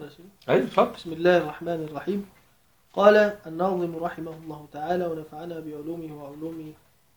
أقرأ شيء ايوه اتفضل بسم الله الرحمن الرحيم قال الناظم رحمه الله تعالى ونفعنا بعلومه وعلومه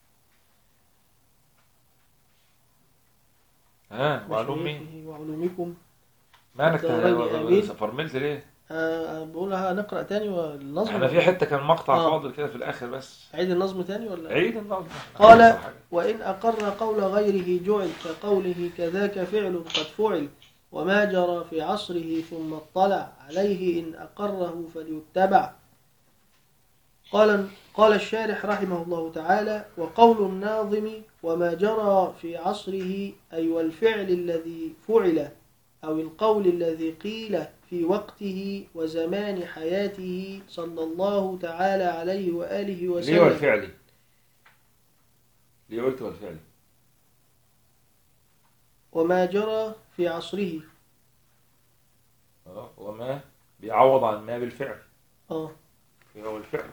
ها معلوم مين مشايخه وعلومكم مالك الدارين آمين. فرملت ليه أه بقولها نقرأ تاني والنظم احنا في حته كان مقطع آه. فاضل كده في الاخر بس عيد النظم تاني ولا عيد النظم قال وإن أقر قول غيره جعل كقوله كذاك فعل قد فعل وما جرى في عصره ثم اطلع عليه إن أقره فليتبع قال قال الشارح رحمه الله تعالى وقول الناظم وما جرى في عصره أي والفعل الذي فعل أو القول الذي قيل في وقته وزمان حياته صلى الله تعالى عليه وآله ليه وسلم والفعلي ليه قلت والفعلي وما جرى في عصره اه وما بيعوض عن ما بالفعل آه. هو الفعل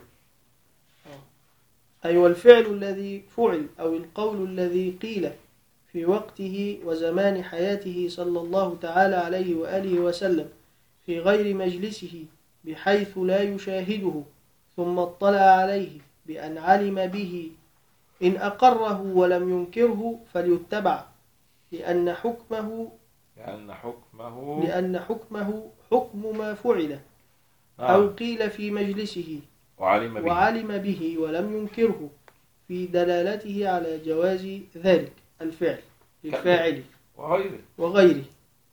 أي والفعل الذي فعل أو القول الذي قيل في وقته وزمان حياته صلى الله تعالى عليه وآله وسلم في غير مجلسه بحيث لا يشاهده ثم اطلع عليه بأن علم به إن أقره ولم ينكره فليتبع لأن حكمه لأن حكمه لأن حكمه حكم ما فعل آه. أو قيل في مجلسه وعلم به وعلم به ولم ينكره في دلالته على جواز ذلك الفعل للفاعل وغيره وغيره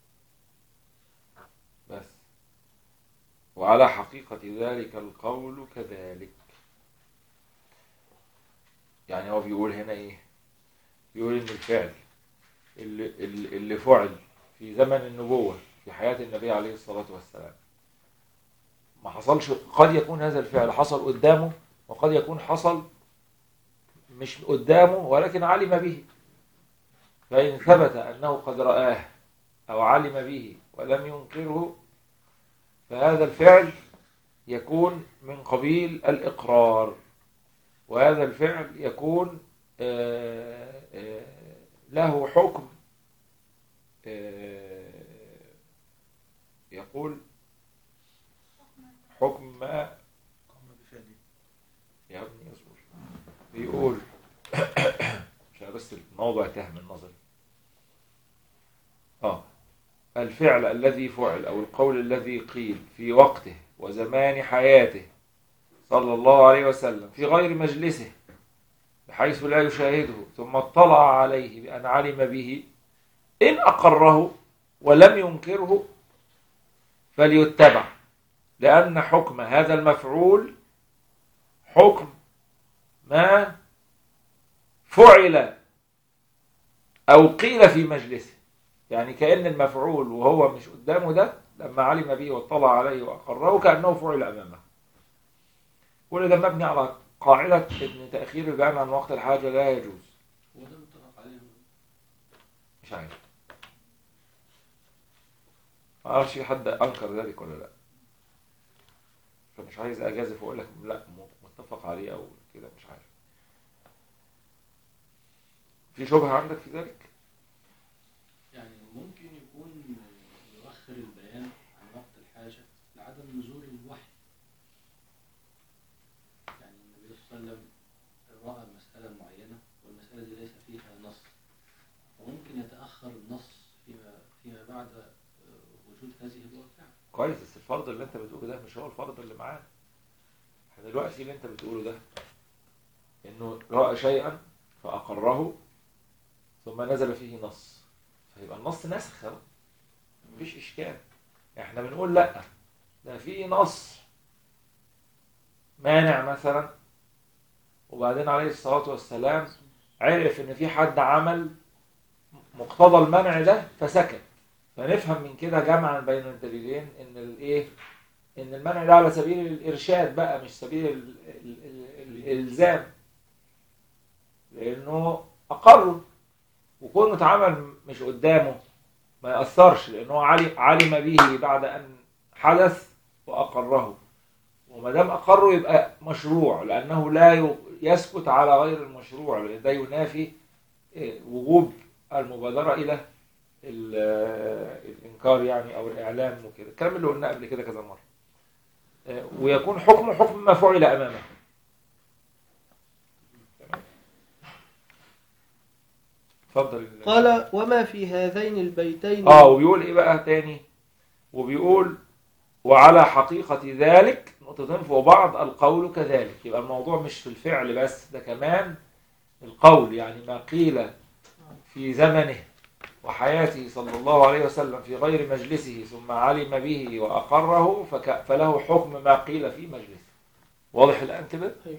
بس وعلى حقيقة ذلك القول كذلك يعني هو بيقول هنا ايه بيقول ان الفعل اللي, اللي اللي فعل في زمن النبوة في حياة النبي عليه الصلاة والسلام ما حصلش قد يكون هذا الفعل حصل قدامه وقد يكون حصل مش قدامه ولكن علم به فإن ثبت أنه قد رآه أو علم به ولم ينكره فهذا الفعل يكون من قبيل الإقرار وهذا الفعل يكون آه، آه، له حكم آه، يقول حكم ما قام بفعله يا ابني اصبر بيقول عشان بس الموضوع تاه من نظري اه الفعل الذي فعل او القول الذي قيل في وقته وزمان حياته صلى الله عليه وسلم في غير مجلسه بحيث لا يشاهده ثم اطلع عليه بأن علم به إن أقره ولم ينكره فليتبع لأن حكم هذا المفعول حكم ما فعل أو قيل في مجلسه يعني كأن المفعول وهو مش قدامه ده لما علم به واطلع عليه وأقره كأنه فعل أمامه كل ده مبني على قاعدة أن تأخير البيان عن وقت الحاجة لا يجوز هو ده متفق عليه مش عارف ما اعرفش في حد انكر ذلك ولا لا فمش عايز اجازف واقول لك لا م- متفق عليه او كده مش عارف في شبهه عندك في ذلك يعني ممكن يكون يؤخر البيان عن وقت الحاجة لعدم نزول الوحي يعني النبي صلى الله عليه وسلم رأى مسألة معينة والمسألة دي ليس فيها نص فممكن يتأخر النص فيما فيما بعد آه، وجود هذه الواقعة كويس بس الفرض اللي انت بتقوله ده مش هو الفرض اللي معانا احنا دلوقتي اللي انت بتقوله ده انه راى شيئا فاقره ثم نزل فيه نص فيبقى النص نسخ اهو مفيش اشكال احنا بنقول لا ده في نص مانع مثلا وبعدين عليه الصلاه والسلام عرف ان في حد عمل مقتضى المنع ده فسكت فنفهم من كده جمعا بين الدليلين ان الايه ان المنع ده على سبيل الارشاد بقى مش سبيل ال- ال- ال- الالزام لانه اقره وكونه اتعمل مش قدامه ما ياثرش لانه علم علم به بعد ان حدث واقره وما دام اقره يبقى مشروع لانه لا ي- يسكت على غير المشروع لان ده ينافي إيه، وجوب المبادره الى ال- الانكار يعني او الاعلام وكده الكلام اللي قلناه قبل كده كذا مره آه، ويكون حكمه حكم ما فعل امامه تمام. اتفضل قال وما في هذين البيتين اه وبيقول ايه بقى تاني وبيقول وعلى حقيقة ذلك نقطتين فوق بعض القول كذلك يبقى الموضوع مش في الفعل بس ده كمان القول يعني ما قيل في زمنه وحياته صلى الله عليه وسلم في غير مجلسه ثم علم به وأقره فك فله حكم ما قيل في مجلسه واضح الآن كده؟ أيوة.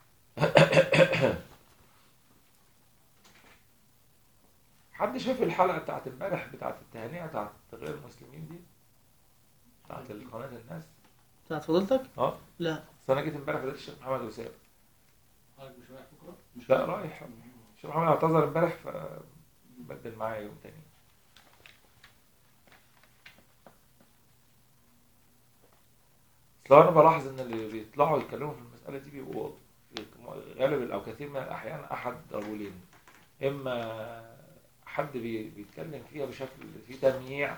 حد شاف الحلقة بتاعت امبارح بتاعت التهنئة بتاعت غير المسلمين دي؟ بتاعت قناة الناس؟ بتاعت فضيلتك؟ اه لا بس أنا جيت امبارح فضلت الشيخ محمد وسام حضرتك مش رايح بكره؟ مش لا رايح الشيخ محمد اعتذر امبارح فبدل معايا يوم تاني اصل انا بلاحظ ان اللي بيطلعوا يتكلموا في المساله دي بيبقوا غالب او كثير من الاحيان احد رجلين اما حد بي- بيتكلم فيها بشكل في تمييع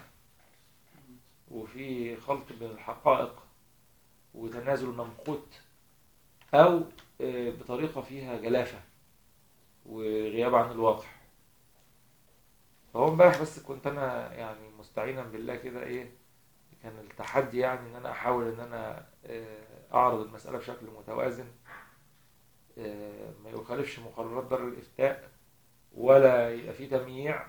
وفي خلط بين الحقائق وتنازل ممقوت او آه، بطريقه فيها جلافه وغياب عن الواقع فهو امبارح بس كنت انا يعني مستعينا بالله كده ايه كان التحدي يعني ان انا احاول ان انا آه، اعرض المسألة بشكل متوازن آه، ما يخالفش مقررات دار الافتاء ولا يبقى فيه تمييع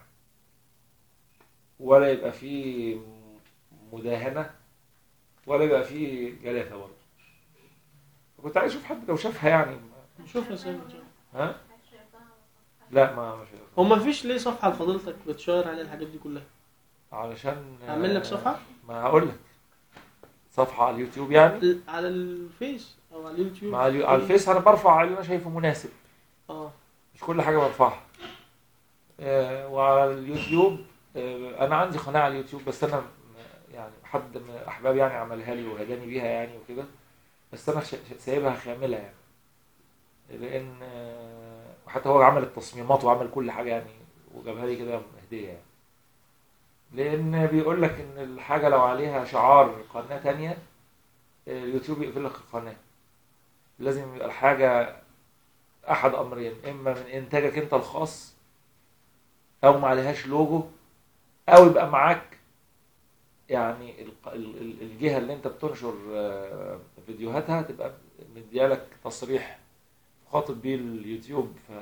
ولا يبقى فيه مداهنة ولا يبقى فيه جلافة برضه فكنت عايز اشوف حد لو شافها يعني شوف يا سيدي شوف. ها لا ما مش هو ما فيش ليه صفحة لفضيلتك بتشير عليها الحاجات دي كلها علشان اعمل لك صفحة ما هقول لك صفحة على اليوتيوب يعني ال- على الفيس او على اليوتيوب مع اليو... على الفيس انا برفع اللي انا شايفه مناسب اه مش كل حاجة برفعها آه وعلى اليوتيوب آه انا عندي قناة على اليوتيوب بس انا م- يعني حد من احبابي يعني عملها لي وهداني بيها يعني وكده بس انا ش- ش- سايبها كاملة يعني لان آه وحتى هو عمل التصميمات وعمل كل حاجة يعني وجابها لي كده هدية يعني لان بيقول لك ان الحاجة لو عليها شعار قناة تانية آه، اليوتيوب يقفل لك القناة لازم يبقى الحاجة احد امرين اما من انتاجك انت الخاص او ما عليهاش لوجو او يبقى معاك يعني ال- ال- ال- الجهه اللي انت بتنشر آه، فيديوهاتها تبقى مديالك تصريح خاطب بيه اليوتيوب ف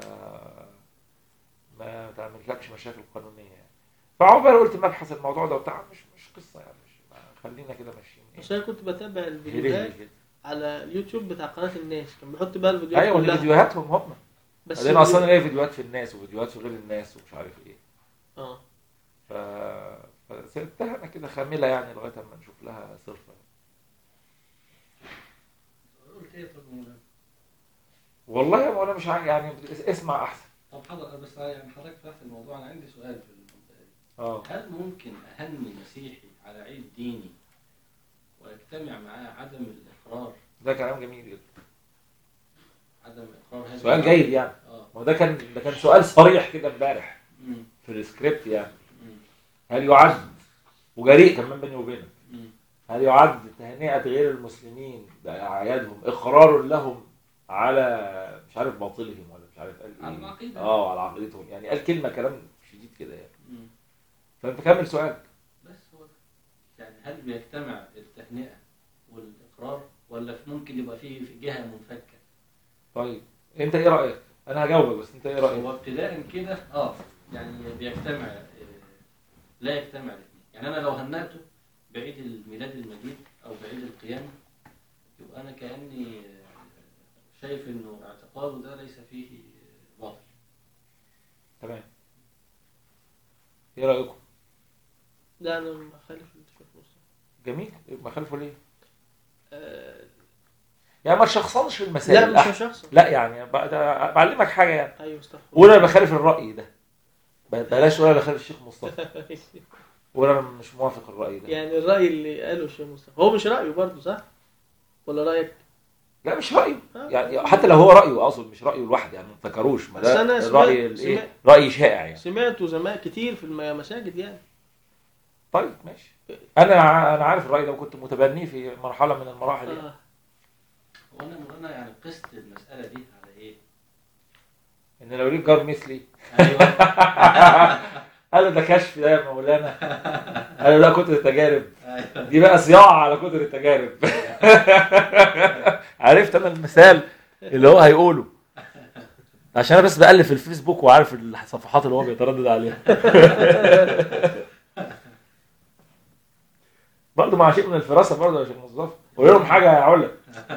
ما تعملكش مشاكل قانونيه يعني فعقبال قلت مبحث الموضوع ده وبتاع مش مش قصه يعني مش ما- خلينا كده ماشيين بس انا كنت بتابع إيه؟ الفيديوهات كده. على اليوتيوب بتاع قناة الناس كان بيحط بقى الفيديوهات ايوه دي كلها فيديوهاتهم هم بس بعدين اصلا ليا فيديوهات في الناس وفيديوهات في غير الناس ومش عارف ايه اه ف... فسبتها انا كده خامله يعني لغايه اما نشوف لها صرفه قلت ايه طب مولانا؟ والله يا مولانا مش عارف يعني اسمع احسن طب حضرتك بس يعني حضرتك فتحت الموضوع انا عندي سؤال في المنطقه دي اه هل ممكن اهني مسيحي على عيد ديني ويجتمع معاه عدم الاقرار ده كلام جميل جدا عدم اقرار هذا سؤال العمل؟ جيد يعني اه ما هو ده كان ده كان سؤال صريح كده امبارح مم. في السكريبت يعني مم. هل يعد وجريء كمان بيني وبينك مم. هل يعد تهنئة غير المسلمين بأعيادهم إقرار لهم على مش عارف باطلهم ولا مش عارف قال على إيه العقيدة. اه على عقيدتهم يعني قال كلمة كلام شديد كده يعني مم. فأنت كمل سؤالك بس هو ده يعني هل بيجتمع التهنئه والاقرار ولا ممكن يبقى فيه في جهه منفكه طيب أنت إيه رأيك؟ أنا هجاوبك بس أنت إيه رأيك؟ هو ابتداء كده اه يعني بيجتمع آه، لا يجتمع الاثنين يعني انا لو هنأته بعيد الميلاد المجيد او بعيد القيامه يبقى انا كاني آه، شايف انه اعتقاده ده ليس فيه آه، باطل تمام إيه رأيكم؟ لا انا مخالف اللي انت شايفه مصطفى. جميل ما خلفوا ليه؟ آه، يعني ما تشخصنش المسائل لا مش أح- شخصا لا يعني ب- ده- بعلمك حاجة يعني ايوه استغفر قول أنا بخالف الرأي ده بلاش تقول أنا بخالف الشيخ مصطفى قول أنا مش موافق الرأي ده يعني الرأي اللي قاله الشيخ مصطفى هو مش رأيه برضه صح؟ ولا رأيك؟ لا مش رايه آه. يعني حتى لو هو رايه اقصد مش رايه لوحده يعني ما ذكروش ما بس ده أنا الراي سمعت- الايه سمعت- راي شائع يعني سمعته زمان كتير في المساجد يعني طيب ماشي انا ع- انا عارف الراي ده وكنت متبنيه في مرحله من المراحل يعني. آه. وانا مولانا يعني قست المساله دي على ايه؟ ان لو ليك جار مثلي ايوه قال له ده كشف ده يا مولانا قال له لا كتر التجارب ايوه دي بقى صياعه على كتر التجارب عرفت انا المثال اللي هو هيقوله عشان انا بس بألف في الفيسبوك وعارف الصفحات اللي هو بيتردد عليها برضه مع شيء من الفراسه برضه يا شيخ مصطفى قول لهم حاجه يا علا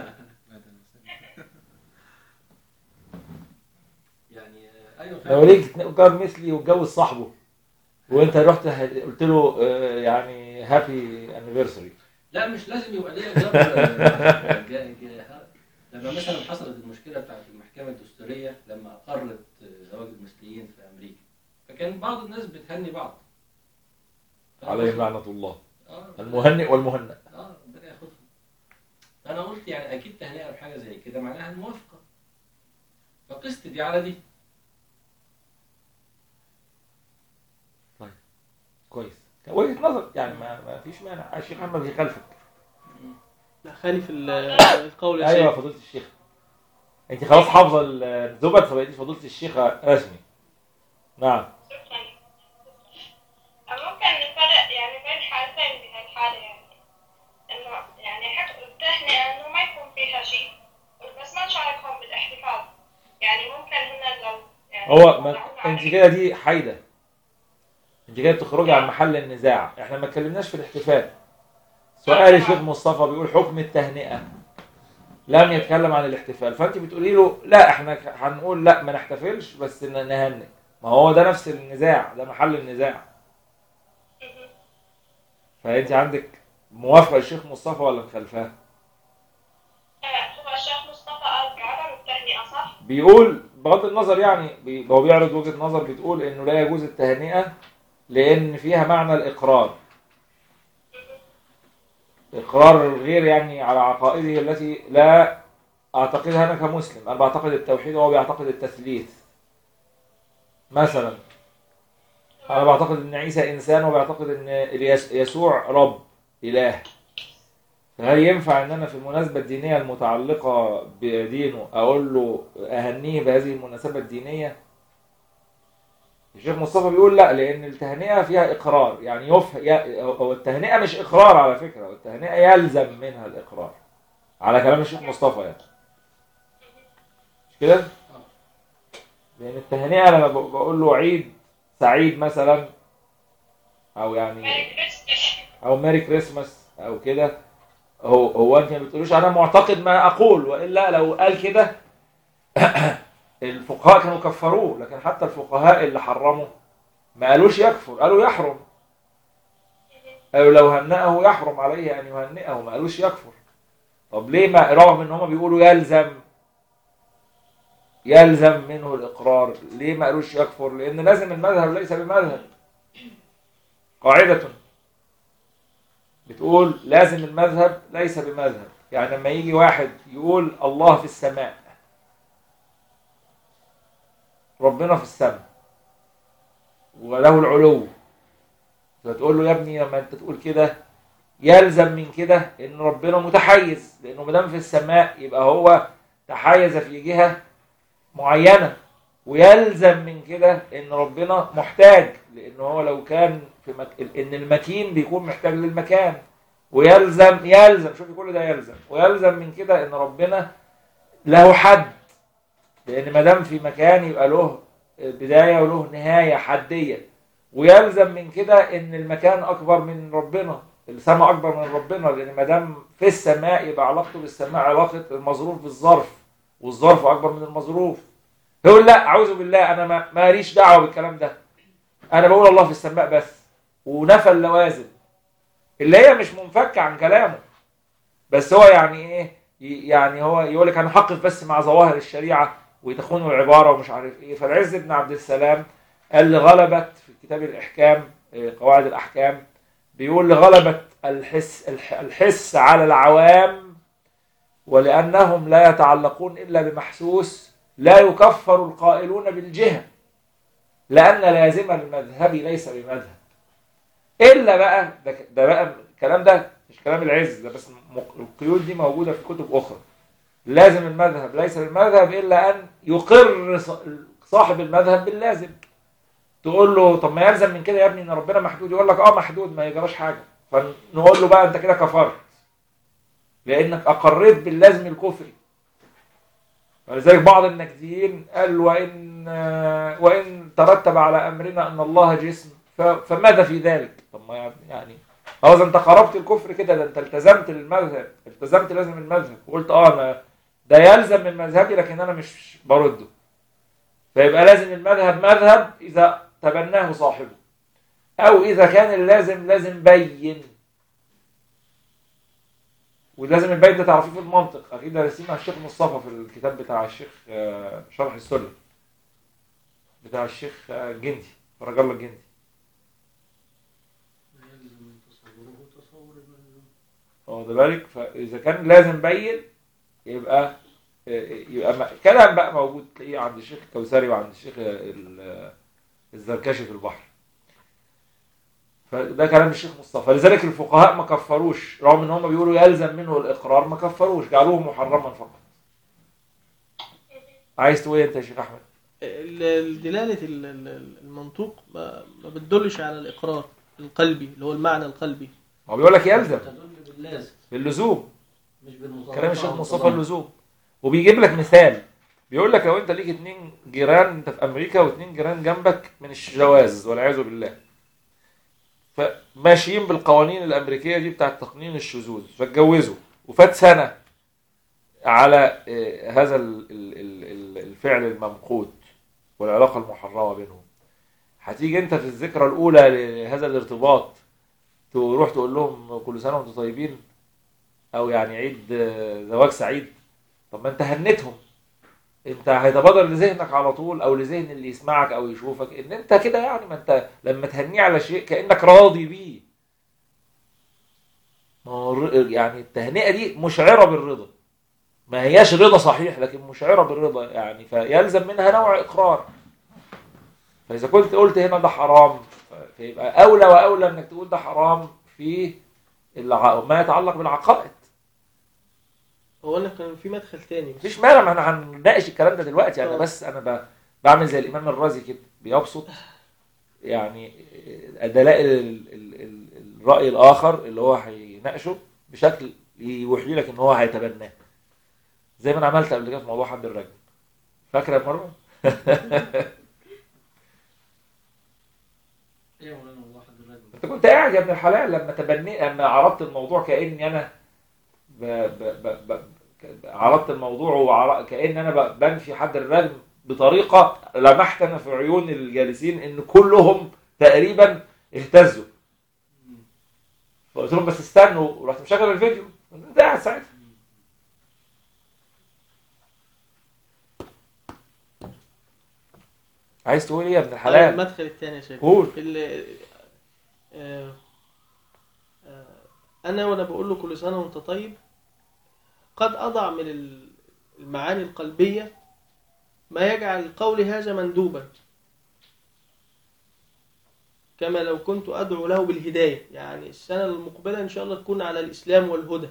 يعني آه، ايوه لو فعلا ليك جار مثلي واتجوز صاحبه وانت رحت قلت له آه، يعني هابي انيفرساري لا مش لازم يبقى ليا جار آه، جا- جا- لما مثلا حصلت المشكله بتاعت المحكمه الدستوريه لما اقرت آه، زواج المثليين في امريكا فكان بعض الناس بتهني بعض عليهم لعنه الله اه المهنئ والمهنأ اه ربنا ياخدهم انا قلت يعني اكيد تهنئه بحاجه زي كده معناها الموافقه فقست دي على دي كويس وجهه نظر يعني ما, ما فيش مانع الشيخ محمد يخالفك لا خالف ال- القول يا ايوه شيخ فضيله الشيخ انت خلاص حافظه الزبد فبقيتي فضيله الشيخه رسمي نعم ممكن نفرق يعني بين حالتين من الحالة يعني إنه يعني حق التهنئة إنه ما يكون فيها شيء بس ما نشاركهم بالاحتفال يعني ممكن هن لو يعني هو ما طلعونا انت على- كده دي حايده انت كده بتخرجي عن محل النزاع احنا ما اتكلمناش في الاحتفال سؤال الشيخ مصطفى بيقول حكم التهنئه لم يتكلم عن الاحتفال فانت بتقولي له لا احنا ك- هنقول لا ما نحتفلش بس ن- نهنئ ما هو ده نفس النزاع ده محل النزاع فانت عندك موافقه الشيخ مصطفى ولا مخالفاه آه، هو الشيخ مصطفى قال بعدم التهنئة صح؟ بيقول بغض النظر يعني بي- هو بيعرض وجهة نظر بتقول انه لا يجوز التهنئة لان فيها معنى الاقرار اقرار الغير يعني على عقائده التي لا اعتقدها انا كمسلم انا بعتقد التوحيد وهو بيعتقد التثليث مثلا انا بعتقد ان عيسى انسان وبيعتقد ان اليس- يسوع رب اله فهل ينفع ان انا في المناسبه الدينيه المتعلقه بدينه اقول له اهنيه بهذه المناسبه الدينيه الشيخ مصطفى بيقول لا لان التهنئه فيها اقرار يعني يف ي- هو التهنئه مش اقرار على فكره التهنئه يلزم منها الاقرار على كلام الشيخ مصطفى يعني مش كده لان التهنئه لما ب- بقول له عيد سعيد مثلا او يعني ميري كريسمس او ميري كريسماس او كده هو هو انت ما بتقولوش انا معتقد ما اقول والا لو قال كده الفقهاء كانوا كفروه لكن حتى الفقهاء اللي حرموا ما قالوش يكفر قالوا يحرم قالوا لو هنأه يحرم عليه ان يهنئه ما قالوش يكفر طب ليه ما رغم ان هم بيقولوا يلزم يلزم منه الاقرار ليه ما قالوش يكفر لان لازم المذهب ليس بمذهب قاعده بتقول لازم المذهب ليس بمذهب يعني لما يجي واحد يقول الله في السماء ربنا في السماء وله العلو فتقول له يا ابني لما انت تقول كده يلزم من كده ان ربنا متحيز لانه ما دام في السماء يبقى هو تحيز في جهه معينه ويلزم من كده ان ربنا محتاج لان هو لو كان في مك... ان المكين بيكون محتاج للمكان ويلزم يلزم شوفي كل ده يلزم ويلزم من كده ان ربنا له حد لان ما دام في مكان يبقى له بدايه وله نهايه حديه ويلزم من كده ان المكان اكبر من ربنا السماء اكبر من ربنا لان ما دام في السماء يبقى علاقته بالسماء علاقه المظروف بالظرف والظرف اكبر من المظروف يقول لا اعوذ بالله انا ما ماليش دعوه بالكلام ده انا بقول الله في السماء بس ونفى اللوازم اللي هي مش منفكه عن كلامه بس هو يعني ايه ي- يعني هو يقول لك انا هقف بس مع ظواهر الشريعه وتخونه العباره ومش عارف ايه فالعز بن عبد السلام قال لغلبت في كتاب الاحكام إيه، قواعد الاحكام بيقول لغلبت الحس الح- الحس على العوام ولأنهم لا يتعلقون إلا بمحسوس لا يكفر القائلون بالجهة لأن لازم المذهب ليس بمذهب إلا بقى ده, ده بقى الكلام ده مش كلام العز ده بس م- القيود دي موجودة في كتب أخرى لازم المذهب ليس بالمذهب إلا أن يقر ص- صاحب المذهب باللازم تقول له طب ما يلزم من كده يا ابني ان ربنا محدود يقول لك اه محدود ما يجراش حاجه فنقول له بقى انت كده كفرت لانك اقريت باللازم الكفري ولذلك بعض النكديين قال وان وان ترتب على امرنا ان الله جسم ف- فماذا في ذلك؟ طب ما يعني خلاص انت قربت الكفر كده ده انت التزمت للمذهب التزمت لازم المذهب وقلت اه انا ده يلزم من مذهبي لكن انا مش برده فيبقى لازم المذهب مذهب اذا تبناه صاحبه او اذا كان اللازم لازم بين ولازم البيت ده تعرفيه في المنطق اكيد دارسين مع الشيخ مصطفى في الكتاب بتاع الشيخ آه، شرح السنه بتاع الشيخ آه، الجندي فرج الله الجندي يلزم من تصوره تصور الملزوم واخد بالك فاذا كان لازم بين يبقى يبقى م- كلام بقى موجود تلاقيه عند الشيخ الكوثري وعند الشيخ ال- الزركشي في البحر فده كلام الشيخ مصطفى لذلك الفقهاء ما كفروش رغم ان هم بيقولوا يلزم منه الاقرار ما كفروش جعلوه محرما فقط عايز تقول إيه انت يا شيخ احمد ال- ال- دلالة ال- ال- المنطوق ما ما بتدلش على الإقرار القلبي اللي هو المعنى القلبي هو بيقول لك يلزم تدل باللازم باللزوم مش بالمطابقة كلام الشيخ أو مصطفى التضاد. اللزوم وبيجيب لك مثال بيقول لك لو انت ليك اتنين جيران انت في امريكا واتنين جيران جنبك من الجواز والعياذ بالله فماشيين بالقوانين الامريكيه دي بتاعت تقنين الشذوذ فاتجوزوا وفات سنه على آه، هذا ال- ال- ال- ال- الفعل الممقوت والعلاقه المحرمه بينهم هتيجي انت في الذكرى الاولى لهذا الارتباط تروح تقول لهم كل سنه وانتم طيبين او يعني عيد آه، زواج سعيد طب ما انت هنتهم انت هيتبادر لذهنك على طول او لذهن اللي يسمعك او يشوفك ان انت كده يعني ما انت لما تهنيه على شيء كانك راضي بيه ما هو الر- يعني التهنئه دي مشعره بالرضا ما هياش رضا صحيح لكن مشعره بالرضا يعني فيلزم منها نوع اقرار فاذا كنت قلت هنا ده حرام فيبقى اولى واولى انك تقول ده حرام في الع- ما يتعلق بالعقائد هو أنا كان في مدخل تاني مفيش مانع ما احنا هنناقش الكلام ده دلوقتي انا آه. بس انا ب... بعمل زي الامام الرازي كده بيبسط يعني دلائل ال... ال... ال... الراي الاخر اللي هو هيناقشه بشكل يوحي لك ان هو هيتبناه زي ما انا عملت قبل كده في موضوع حد الرجل فاكره يا مروه ايه يا مولانا الله حد الرجل انت كنت قاعد يا ابن الحلال لما تبني لما عرضت الموضوع كاني انا ب... ب... ب... ب... عرضت الموضوع وعر... كان انا ب... بنفي حد الرجم بطريقه لمحت انا في عيون الجالسين ان كلهم تقريبا اهتزوا فقلت لهم بس استنوا ورحت مشغل الفيديو انت قاعد ساعتها عايز تقول ايه يا ابن طيب، الحلال المدخل الثاني يا شيخ قول ال- آه، آه، أنا وأنا بقول له كل سنة وأنت طيب قد أضع من ال- المعاني القلبية ما يجعل قولي هذا مندوبا كما لو كنت أدعو له بالهداية يعني السنة المقبلة إن شاء الله تكون على الإسلام والهدى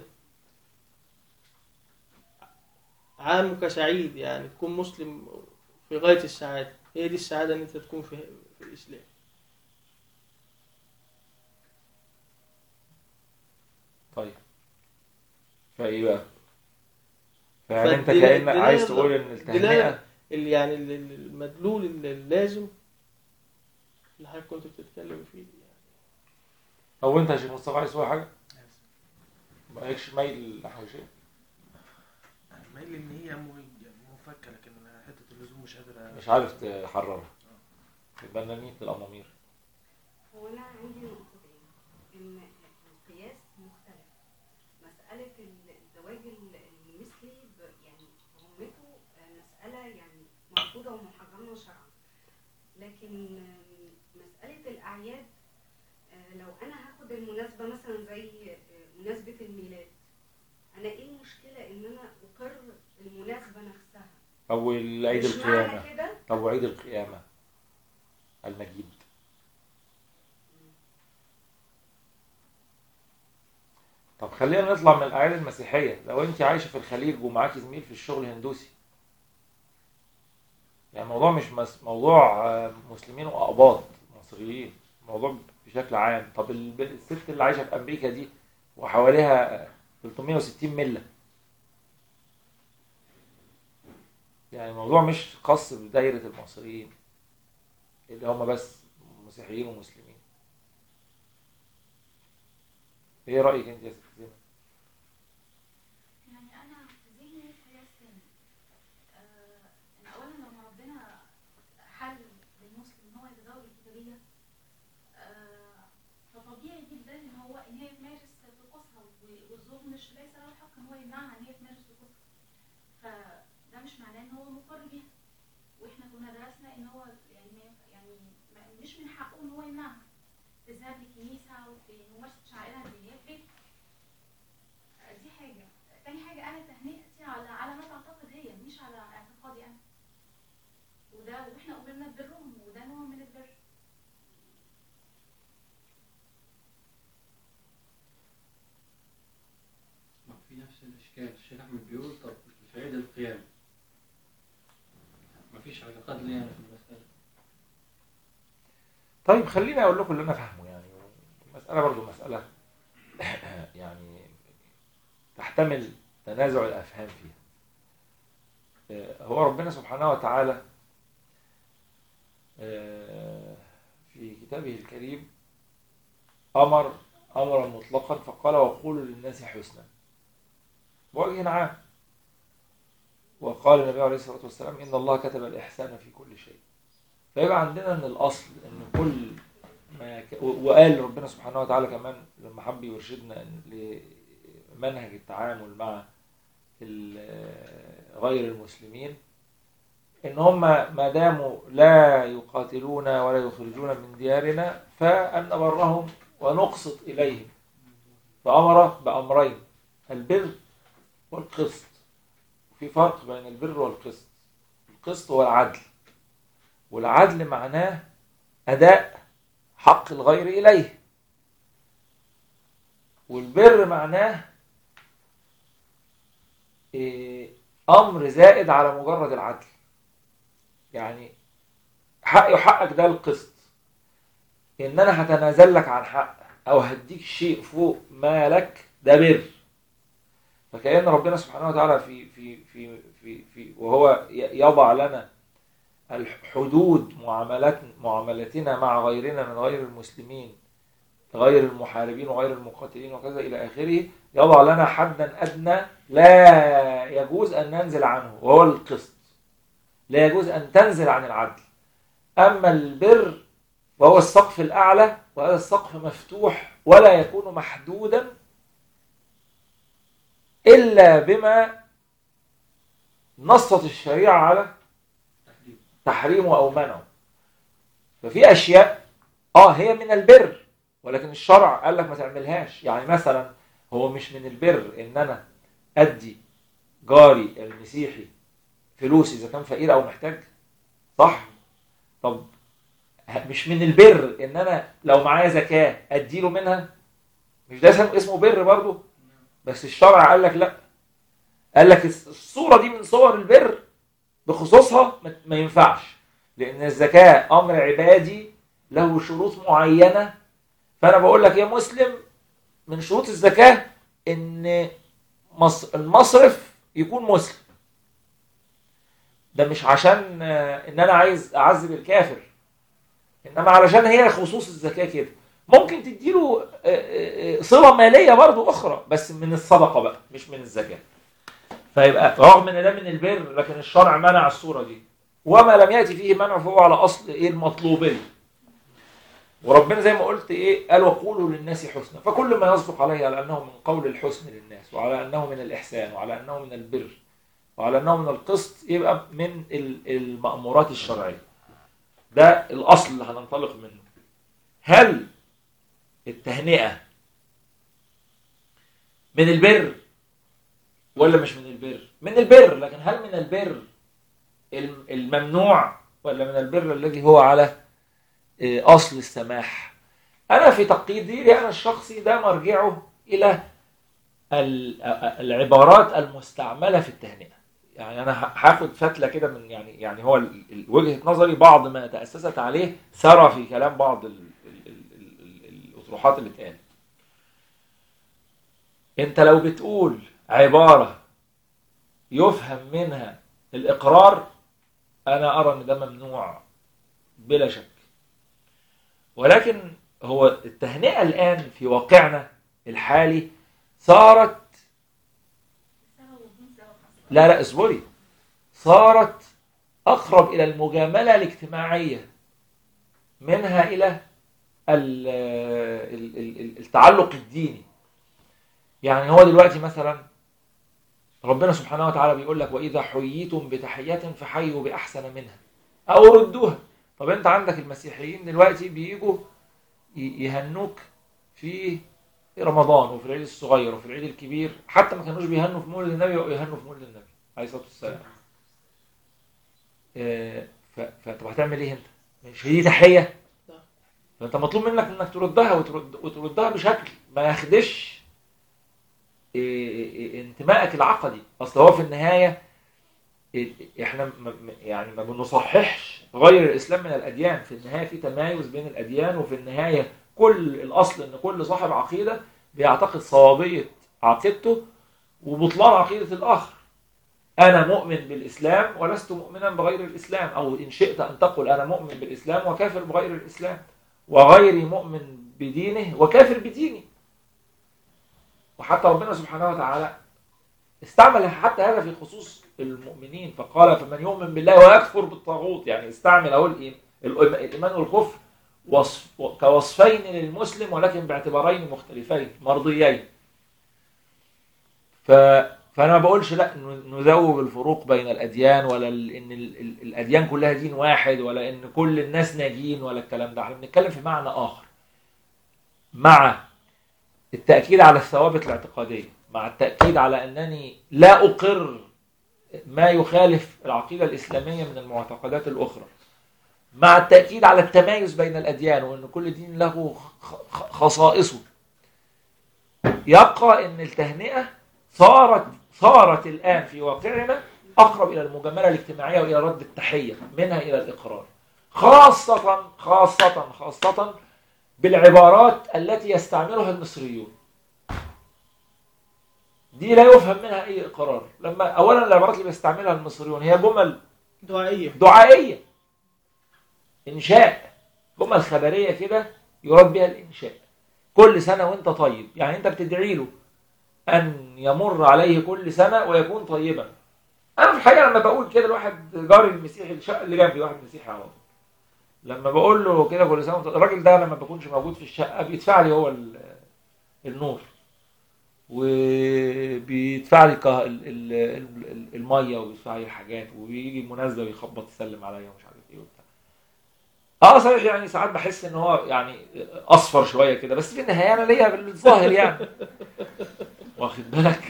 عامك سعيد يعني تكون مسلم في غاية السعادة هي دي السعادة إن أنت تكون في, في الإسلام طيب فايه بقى فيعني انت فالدلالة- كانك عايز الدلالة- تقول ان الدلالة- التهنئه اللي يعني ال- ال- المدلول ال- اللازم اللي حضرتك كنت بتتكلم فيه يعني. او انت يا شيخ مصطفى عايز تقول حاجه مالكش ميل نحو شيء مايل ان هي مو- مفكه لكن حته اللزوم مش قادر مش عارف تحررها البنانين الامامير هو انا عندي نقطتين ان القياس مختلف مساله الزواج ال- المثلي ب- يعني رمته مساله يعني مرفوضه ومحرمه شرعا لكن آم، مساله الاعياد آه، لو انا هاخد المناسبه مثلا زي آه، مناسبه الميلاد انا ايه المشكله ان انا اقر المناسبه نفسها أو عيد مش القيامة معنى كده أو عيد القيامة المجيد طب خلينا نطلع من الأعياد المسيحية لو أنت عايشة في الخليج ومعاكي زميل في الشغل هندوسي يعني الموضوع مش مس... موضوع آه، مسلمين وأقباط مصريين الموضوع بشكل عام طب الب- الست اللي عايشة في أمريكا دي وحواليها 360 ملة يعني الموضوع مش خاص بدايرة المصريين اللي هم بس مسيحيين ومسلمين ايه رأيك انت يا ست زينب؟ يعني انا في ذهني هي السن آه ان اولا لما ربنا حل للمسلم ان هو يتزوج الكتابيه آه فطبيعي جدا ان هو ان هي تمارس طقوسها و- والزوج مش ليس له الحق ان هو يمنعها ان هي تمارس طقوسها فده مش معناه ان هو مقر بيها واحنا كنا درسنا ان هو يعني ما ينفع- يعني ما- مش من حقه ان هو يمنعها تذهب للكنيسه وفي ممارسه شعائرها الدينيه في بيته دي حاجة تاني حاجة أنا تهنئتي على على ما تعتقد هي مش على اعتقادي أنا وده وإحنا أمرنا ببرهم وده نوع من البر ما في نفس الاشكال الشيخ احمد بيقول طب في عيد القيامه ما فيش اعتقاد لي انا في المساله طيب خليني اقول لكم اللي انا فاهمه يعني المسألة برضو مسألة يعني تحتمل تنازع الافهام فيها آه، هو ربنا سبحانه وتعالى آه، في كتابه الكريم امر امرا مطلقا فقال وقولوا للناس حسنا بوجه عام وقال النبي عليه الصلاه والسلام ان الله كتب الاحسان في كل شيء فيبقى عندنا ان الاصل ان كل ما ك... و- وقال ربنا سبحانه وتعالى كمان لما حب يرشدنا إن- لمنهج التعامل مع ال- غير المسلمين ان هم ما داموا لا يقاتلونا ولا يخرجون من ديارنا فان نبرهم ونقسط اليهم فامر بامرين البر والقسط في فرق بين البر والقسط القسط هو العدل والعدل معناه أداء حق الغير إليه والبر معناه إيه، أمر زائد على مجرد العدل يعني حقي وحقك ده القسط إن أنا هتنازل لك عن حق أو هديك شيء فوق ما لك ده بر فكأن ربنا سبحانه وتعالى في في في في, في وهو ي- يضع لنا الحدود معاملات معاملتنا مع غيرنا من غير المسلمين غير المحاربين وغير المقاتلين وكذا إلى آخره يضع لنا حدا أدنى لا يجوز أن ننزل عنه وهو القسط لا يجوز أن تنزل عن العدل أما البر وهو السقف الأعلى وهذا السقف مفتوح ولا يكون محدودا إلا بما نصت الشريعة على تحديد تحريمه او منعه ففي اشياء اه هي من البر ولكن الشرع قال لك ما تعملهاش يعني مثلا هو مش من البر ان انا ادي جاري المسيحي فلوس اذا كان فقير او محتاج صح طب ه- مش من البر ان انا لو معايا زكاه اديله منها مش ده اسمه اسمه بر برضه بس الشرع قال لك لا قال لك الس- الصوره دي من صور البر بخصوصها ما- ما ينفعش لان الزكاه امر عبادي له شروط معينه فانا بقول لك يا مسلم من شروط الزكاه ان مص- المصرف يكون مسلم ده مش عشان آه، ان انا عايز اعذب الكافر انما علشان هي خصوص الزكاه كده ممكن تديله آه، آه، آه، صله ماليه برضو اخرى بس من الصدقه بقى مش من الزكاه فيبقى رغم ان ده من البر لكن الشرع منع الصوره دي وما لم ياتي فيه منع فهو على اصل ايه المطلوبيه وربنا زي ما قلت ايه قال وقولوا للناس حسنا فكل ما يصدق عليه على انه من قول الحسن للناس وعلى انه من الاحسان وعلى انه من البر وعلى انه من القسط يبقى من ال- المأمورات الشرعيه ده الاصل اللي هننطلق منه هل التهنئه من البر ولا مش من البر من البر لكن هل من البر الم- الممنوع ولا من البر الذي هو على آه، اصل السماح انا في تقديري انا الشخصي ده مرجعه الى ال- العبارات المستعمله في التهنئه يعني انا ه- هاخد فتله كده من يعني يعني هو ال- ال- وجهه نظري بعض ما تاسست عليه سرى في كلام بعض ال- ال- ال- ال- ال- الاطروحات اللي اتقالت انت لو بتقول عباره يفهم منها الاقرار انا ارى ان ده ممنوع بلا شك ولكن هو التهنئه الان في واقعنا الحالي صارت سبب وبدون سبب أصلا. لا لا اصبري صارت اقرب الى المجامله الاجتماعيه منها الى ال- ال- ال- التعلق الديني يعني هو دلوقتي مثلا ربنا سبحانه وتعالى بيقول لك واذا حييتم بتحيه فحيوا باحسن منها او ردوها طب انت عندك المسيحيين دلوقتي بيجوا ي- يهنوك في رمضان وفي العيد الصغير وفي العيد الكبير حتى ما كانوش بيهنوا في مولد النبي او يهنوا في مولد النبي عليه الصلاه والسلام آه، ف- فطب هتعمل ايه انت؟ مش هي تحيه لا. فانت مطلوب منك انك تردها وترد وتردها بشكل ما ياخدش إيه، إيه، انتمائك العقدي اصل هو في النهايه إيه، احنا م- م- يعني ما بنصححش غير الاسلام من الاديان في النهايه في تمايز بين الاديان وفي النهايه كل الاصل ان كل صاحب عقيده بيعتقد صوابيه عقيدته وبطلان عقيده الاخر انا مؤمن بالاسلام ولست مؤمنا بغير الاسلام او ان شئت ان تقل انا مؤمن بالاسلام وكافر بغير الاسلام وغيري مؤمن بدينه وكافر بديني وحتى ربنا سبحانه وتعالى استعمل حتى هذا في خصوص المؤمنين فقال فمن يؤمن بالله ويكفر بالطاغوت يعني استعمل اهو الإيم- الإيم- الايمان والكفر وصف كوصفين للمسلم ولكن باعتبارين مختلفين مرضيين ف فانا ما بقولش لا ن- نذوب الفروق بين الاديان ولا ال... ان ال... ال- الاديان كلها دين واحد ولا ان كل الناس ناجين ولا الكلام ده احنا بنتكلم في معنى اخر مع التاكيد على الثوابت الاعتقاديه مع التاكيد على انني لا اقر ما يخالف العقيده الاسلاميه من المعتقدات الاخرى مع التاكيد على التمايز بين الاديان وان كل دين له خ- خ- خصائصه يبقى ان التهنئه صارت صارت الان في واقعنا اقرب الى المجامله الاجتماعيه والى رد التحيه منها الى الاقرار خاصه خاصه خاصه بالعبارات التي يستعملها المصريون دي لا يفهم منها اي اقرار لما اولا العبارات اللي بيستعملها المصريون هي جمل دعائية دعائيه انشاء جمل خبريه كده يراد بها الانشاء كل سنه وانت طيب يعني انت بتدعي له ان يمر عليه كل سنه ويكون طيبا انا في الحقيقه لما بقول كده الواحد جاري المسيحي الشقه اللي جنبي واحد مسيحي على طول لما بقول له كده كل سنه وأنت- الراجل ده لما بكونش موجود في الشقه بيدفع لي هو ال- النور وبيدفع لي كه- ال- ال- ال- الميه وبيدفع لي الحاجات وبيجي المناسبه ويخبط يسلم عليا ومش عارف ايه وبتاع اه صحيح يعني ساعات بحس ان هو يعني اصفر شويه كده بس في النهايه انا ليا بالظاهر يعني واخد بالك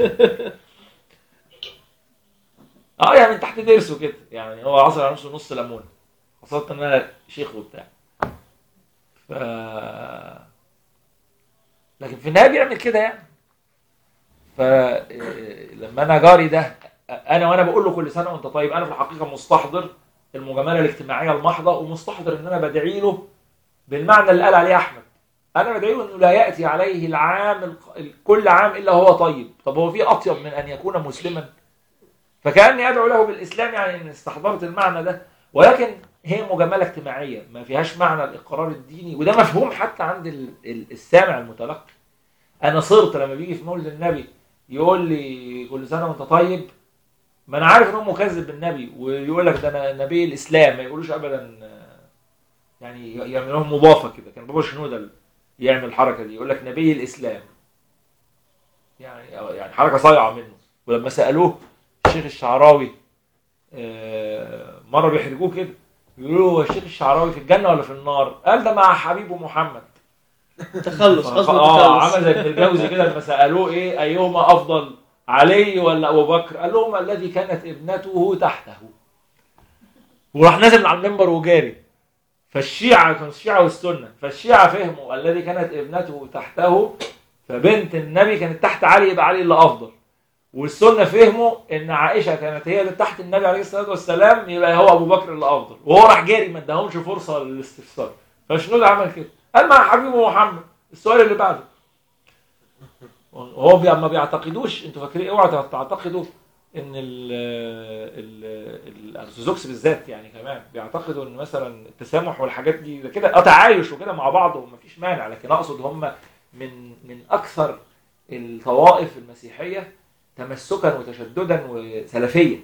اه يعني من تحت ضرسه كده يعني هو عصر على نفسه نص ليمون خاصة ان انا شيخ وبتاع ف لكن في النهايه بيعمل كده يعني فلما انا جاري ده انا وانا بقول له كل سنه وانت طيب انا في الحقيقه مستحضر المجامله الاجتماعيه المحضه ومستحضر ان انا بدعي له بالمعنى اللي قال عليه احمد انا بدعي له انه لا ياتي عليه العام الق- كل عام الا هو طيب طب هو في اطيب من ان يكون مسلما فكاني ادعو له بالاسلام يعني ان استحضرت المعنى ده ولكن هي مجامله اجتماعيه ما فيهاش معنى الاقرار الديني وده مفهوم حتى عند ال- ال- السامع المتلقي انا صرت لما بيجي في مولد النبي يقول لي كل سنه وانت طيب ما انا عارف ان هو مكذب بالنبي ويقول لك ده انا نبي الاسلام ما يقولوش ابدا آه، يعني يعملوهم مضافه كده كان بابا شنوده اللي يعمل الحركه دي يقول لك نبي الاسلام يعني يعني حركه صايعه منه ولما سالوه الشيخ الشعراوي آه، مره بيحرجوه كده يقولوا له هو الشيخ الشعراوي في الجنه ولا في النار؟ قال ده مع حبيبه محمد تخلص اه قصد عمل تخلص زي ابن الجوزي كده لما سالوه ايه ايهما افضل علي ولا ابو بكر قال لهم الذي كانت ابنته تحته وراح نازل من على المنبر وجاري فالشيعة كانوا الشيعة والسنة فالشيعة فهموا الذي كانت ابنته تحته فبنت النبي كانت تحت علي يبقى علي اللي افضل والسنة فهموا ان عائشة كانت هي اللي تحت النبي عليه الصلاة والسلام يبقى هو ابو بكر اللي افضل وهو راح جاري ما اداهمش فرصة للاستفسار فشنود عمل كده قال مع حبيبه محمد السؤال اللي بعده هو بي- ما بيعتقدوش انتوا فاكرين اوعوا تعتقدوا ان ال ال الارثوذكس بالذات يعني كمان بيعتقدوا ان مثلا التسامح والحاجات دي ده كده اه تعايش وكده مع بعض ومفيش مانع لكن اقصد هم من من اكثر الطوائف المسيحيه تمسكا وتشددا وسلفيه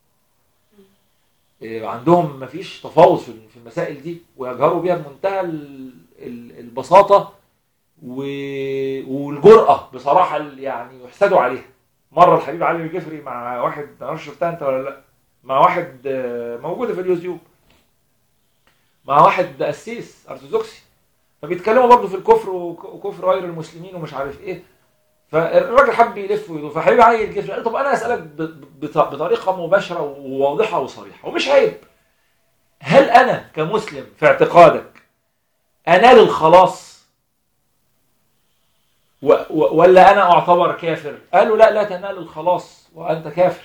إيه، عندهم مفيش تفاوض في في المسائل دي ويجهروا بيها بمنتهى ال- ال- البساطه و- والجرأة بصراحة ال- يعني يحسدوا عليها مرة الحبيب علي الجفري مع واحد ما اعرفش شفتها انت ولا لا مع واحد آه، موجودة في اليوتيوب مع واحد قسيس ارثوذكسي فبيتكلموا برضه في الكفر وك- وكفر غير المسلمين ومش عارف ايه فالراجل حب يلف ويدور فحبيب علي الجفري قال طب انا اسالك ب- بط- بطريقه مباشره وواضحه وصريحه ومش عيب هل انا كمسلم في اعتقادك انال الخلاص و- و- ولا انا اعتبر كافر قالوا لا لا تنال الخلاص وانت كافر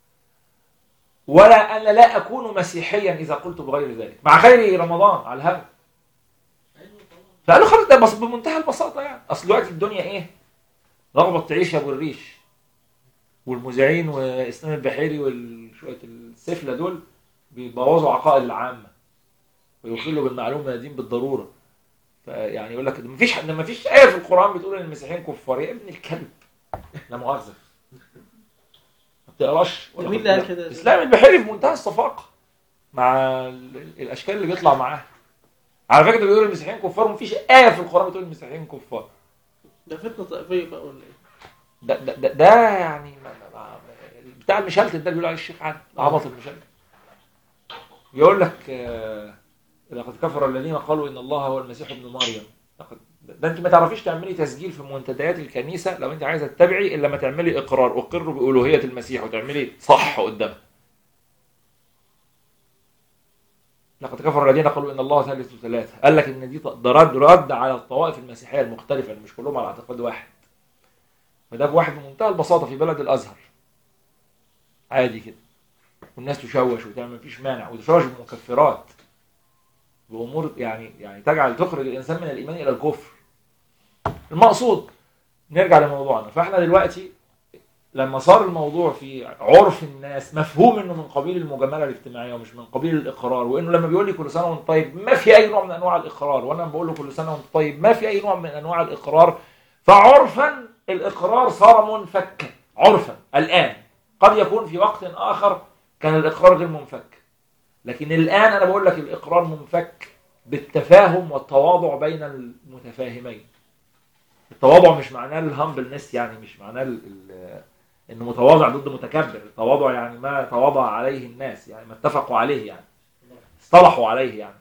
ولا انا لا اكون مسيحيا اذا قلت بغير ذلك مع خير رمضان على الهم فقالوا خلاص ده بس بمنتهى البساطه يعني اصل دلوقتي الدنيا ايه رغبه تعيش يا ابو الريش والمذيعين واسلام البحيري وشويه السفله دول بيبوظوا عقائد العامه ويخلوا بالمعلومه دين بالضروره فيعني يقول لك ده مفيش ده مفيش ايه في القران بتقول ان المسيحيين كفار يا ابن الكلب لا مؤاخذه ما بتقراش ولا مين خد اللي قال بالك. كده؟ اسلام البحيري في منتهى الصفاقه مع ال- الاشكال اللي بيطلع معاه على فكره بيقول المسيحيين كفار ومفيش ايه في القران بتقول المسيحيين كفار ده فتنة طائفية بقى ولا ايه؟ ده ده, ده, ده يعني ما ما ما بتاع المشلتت ده بيقول عليه الشيخ علي عبط المشلتت يقول لك آه، لقد كفر الذين قالوا ان الله هو المسيح ابن مريم لقد ده انت ما تعرفيش تعملي تسجيل في منتديات الكنيسه لو انت عايزه تتابعي الا ما تعملي اقرار اقر بالوهيه المسيح وتعملي صح قدامها لقد كفر الذين قالوا ان الله ثالث ثلاثه قال لك ان دي ط- ده رد رد على الطوائف المسيحيه المختلفه اللي مش كلهم على اعتقاد واحد فده بواحد بمنتهى البساطه في بلد الازهر عادي كده والناس تشوش وتعمل مفيش مانع وتشوش بمكفرات بامور يعني يعني تجعل تخرج الانسان من الايمان الى الكفر المقصود نرجع لموضوعنا فاحنا دلوقتي لما صار الموضوع في عرف الناس مفهوم انه من قبيل المجامله الاجتماعيه ومش من قبيل الاقرار وانه لما بيقول لي كل سنه وانت طيب ما في اي نوع من انواع الاقرار وانا بقول له كل سنه وانت طيب ما في اي نوع من انواع الاقرار فعرفا الاقرار صار منفكا عرفا الان قد يكون في وقت اخر كان الاقرار غير منفك لكن الان انا بقول لك الاقرار منفك بالتفاهم والتواضع بين المتفاهمين التواضع مش معناه الهامبلنس يعني مش معناه ال- ال- انه متواضع ضد متكبر التواضع يعني ما تواضع عليه الناس يعني ما اتفقوا عليه يعني اصطلحوا عليه يعني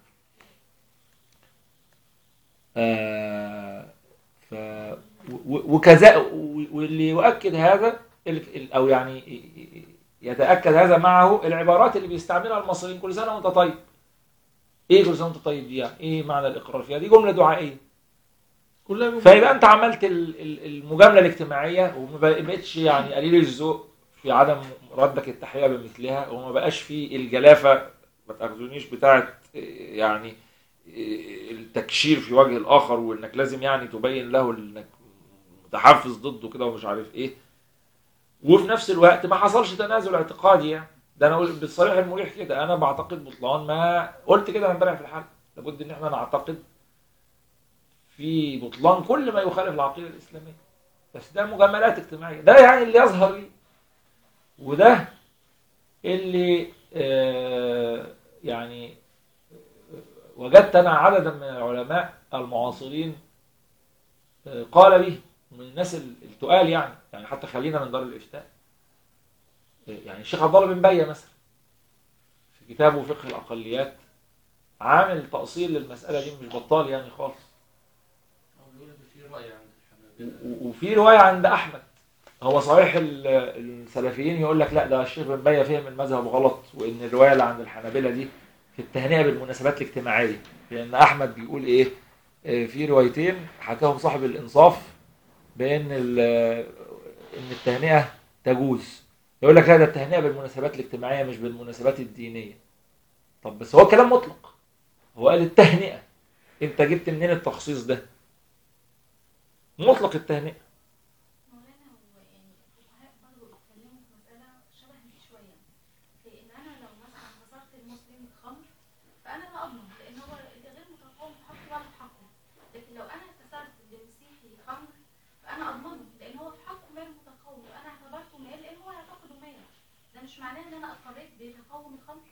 آه ف و- وكذا و- واللي يؤكد هذا ال- ال- او يعني يتاكد هذا معه العبارات اللي بيستعملها المصريين كل سنه وانت طيب ايه كل سنه وانت طيب دي يعني ايه معنى الاقرار فيها دي جمله دعائيه كلها بيقولوا- فيبقى انت عملت ال- ال- المجامله الاجتماعيه وما بقتش يعني قليل الذوق في عدم ردك التحيه بمثلها وما بقاش في الجلافه ما تاخذونيش بتاعه إيه، يعني إيه، التكشير في وجه الاخر وانك لازم يعني تبين له انك متحفز ضده كده ومش عارف ايه وفي نفس الوقت ما حصلش تنازل اعتقادي يعني ده انا أقول بالصريح المريح كده انا بعتقد بطلان ما قلت كده امبارح في الحلقه لابد ان احنا نعتقد في بطلان كل ما يخالف العقيده الاسلاميه بس ده مجاملات اجتماعيه ده يعني اللي يظهر لي وده اللي آه يعني وجدت انا عددا من العلماء المعاصرين آه قال به من الناس التقال يعني يعني حتى خلينا من دار الافتاء آه يعني الشيخ عبد الله بن بيه مثلا في كتابه فقه الاقليات عامل تأصيل للمسألة دي مش بطال يعني خالص أو بيقول إن في رأي عند الحنابلة و- وفي رواية عند أحمد هو صحيح ال- السلفيين يقول لك لا ده الشيخ بن بيه فهم المذهب غلط وان الروايه اللي عند الحنابلة دي في التهنئه بالمناسبات الاجتماعيه لان احمد بيقول ايه آه، في روايتين حكاهم صاحب الانصاف بان ال- ان التهنئه تجوز يقول لك لا ده التهنئه بالمناسبات الاجتماعيه مش بالمناسبات الدينيه طب بس هو كلام مطلق هو قال التهنئه انت جبت منين التخصيص ده مطلق التهنئه مولانا هو يعني الفقهاء برضه اتكلموا في مسألة شبه دي شوية في إن أنا لو مثلا كسرت المسلم خمر فأنا لا أضمن لأن هو غير متفاوض في حقي ولا في حقه لكن لو أنا كسرت لمسيحي خمر فأنا أضمنه لأن هو في حقه مال متقوم وأنا اعتبرته مال لأن هو يعتقده مال ده مش معناه إن أنا أقريت بتقوم الخمر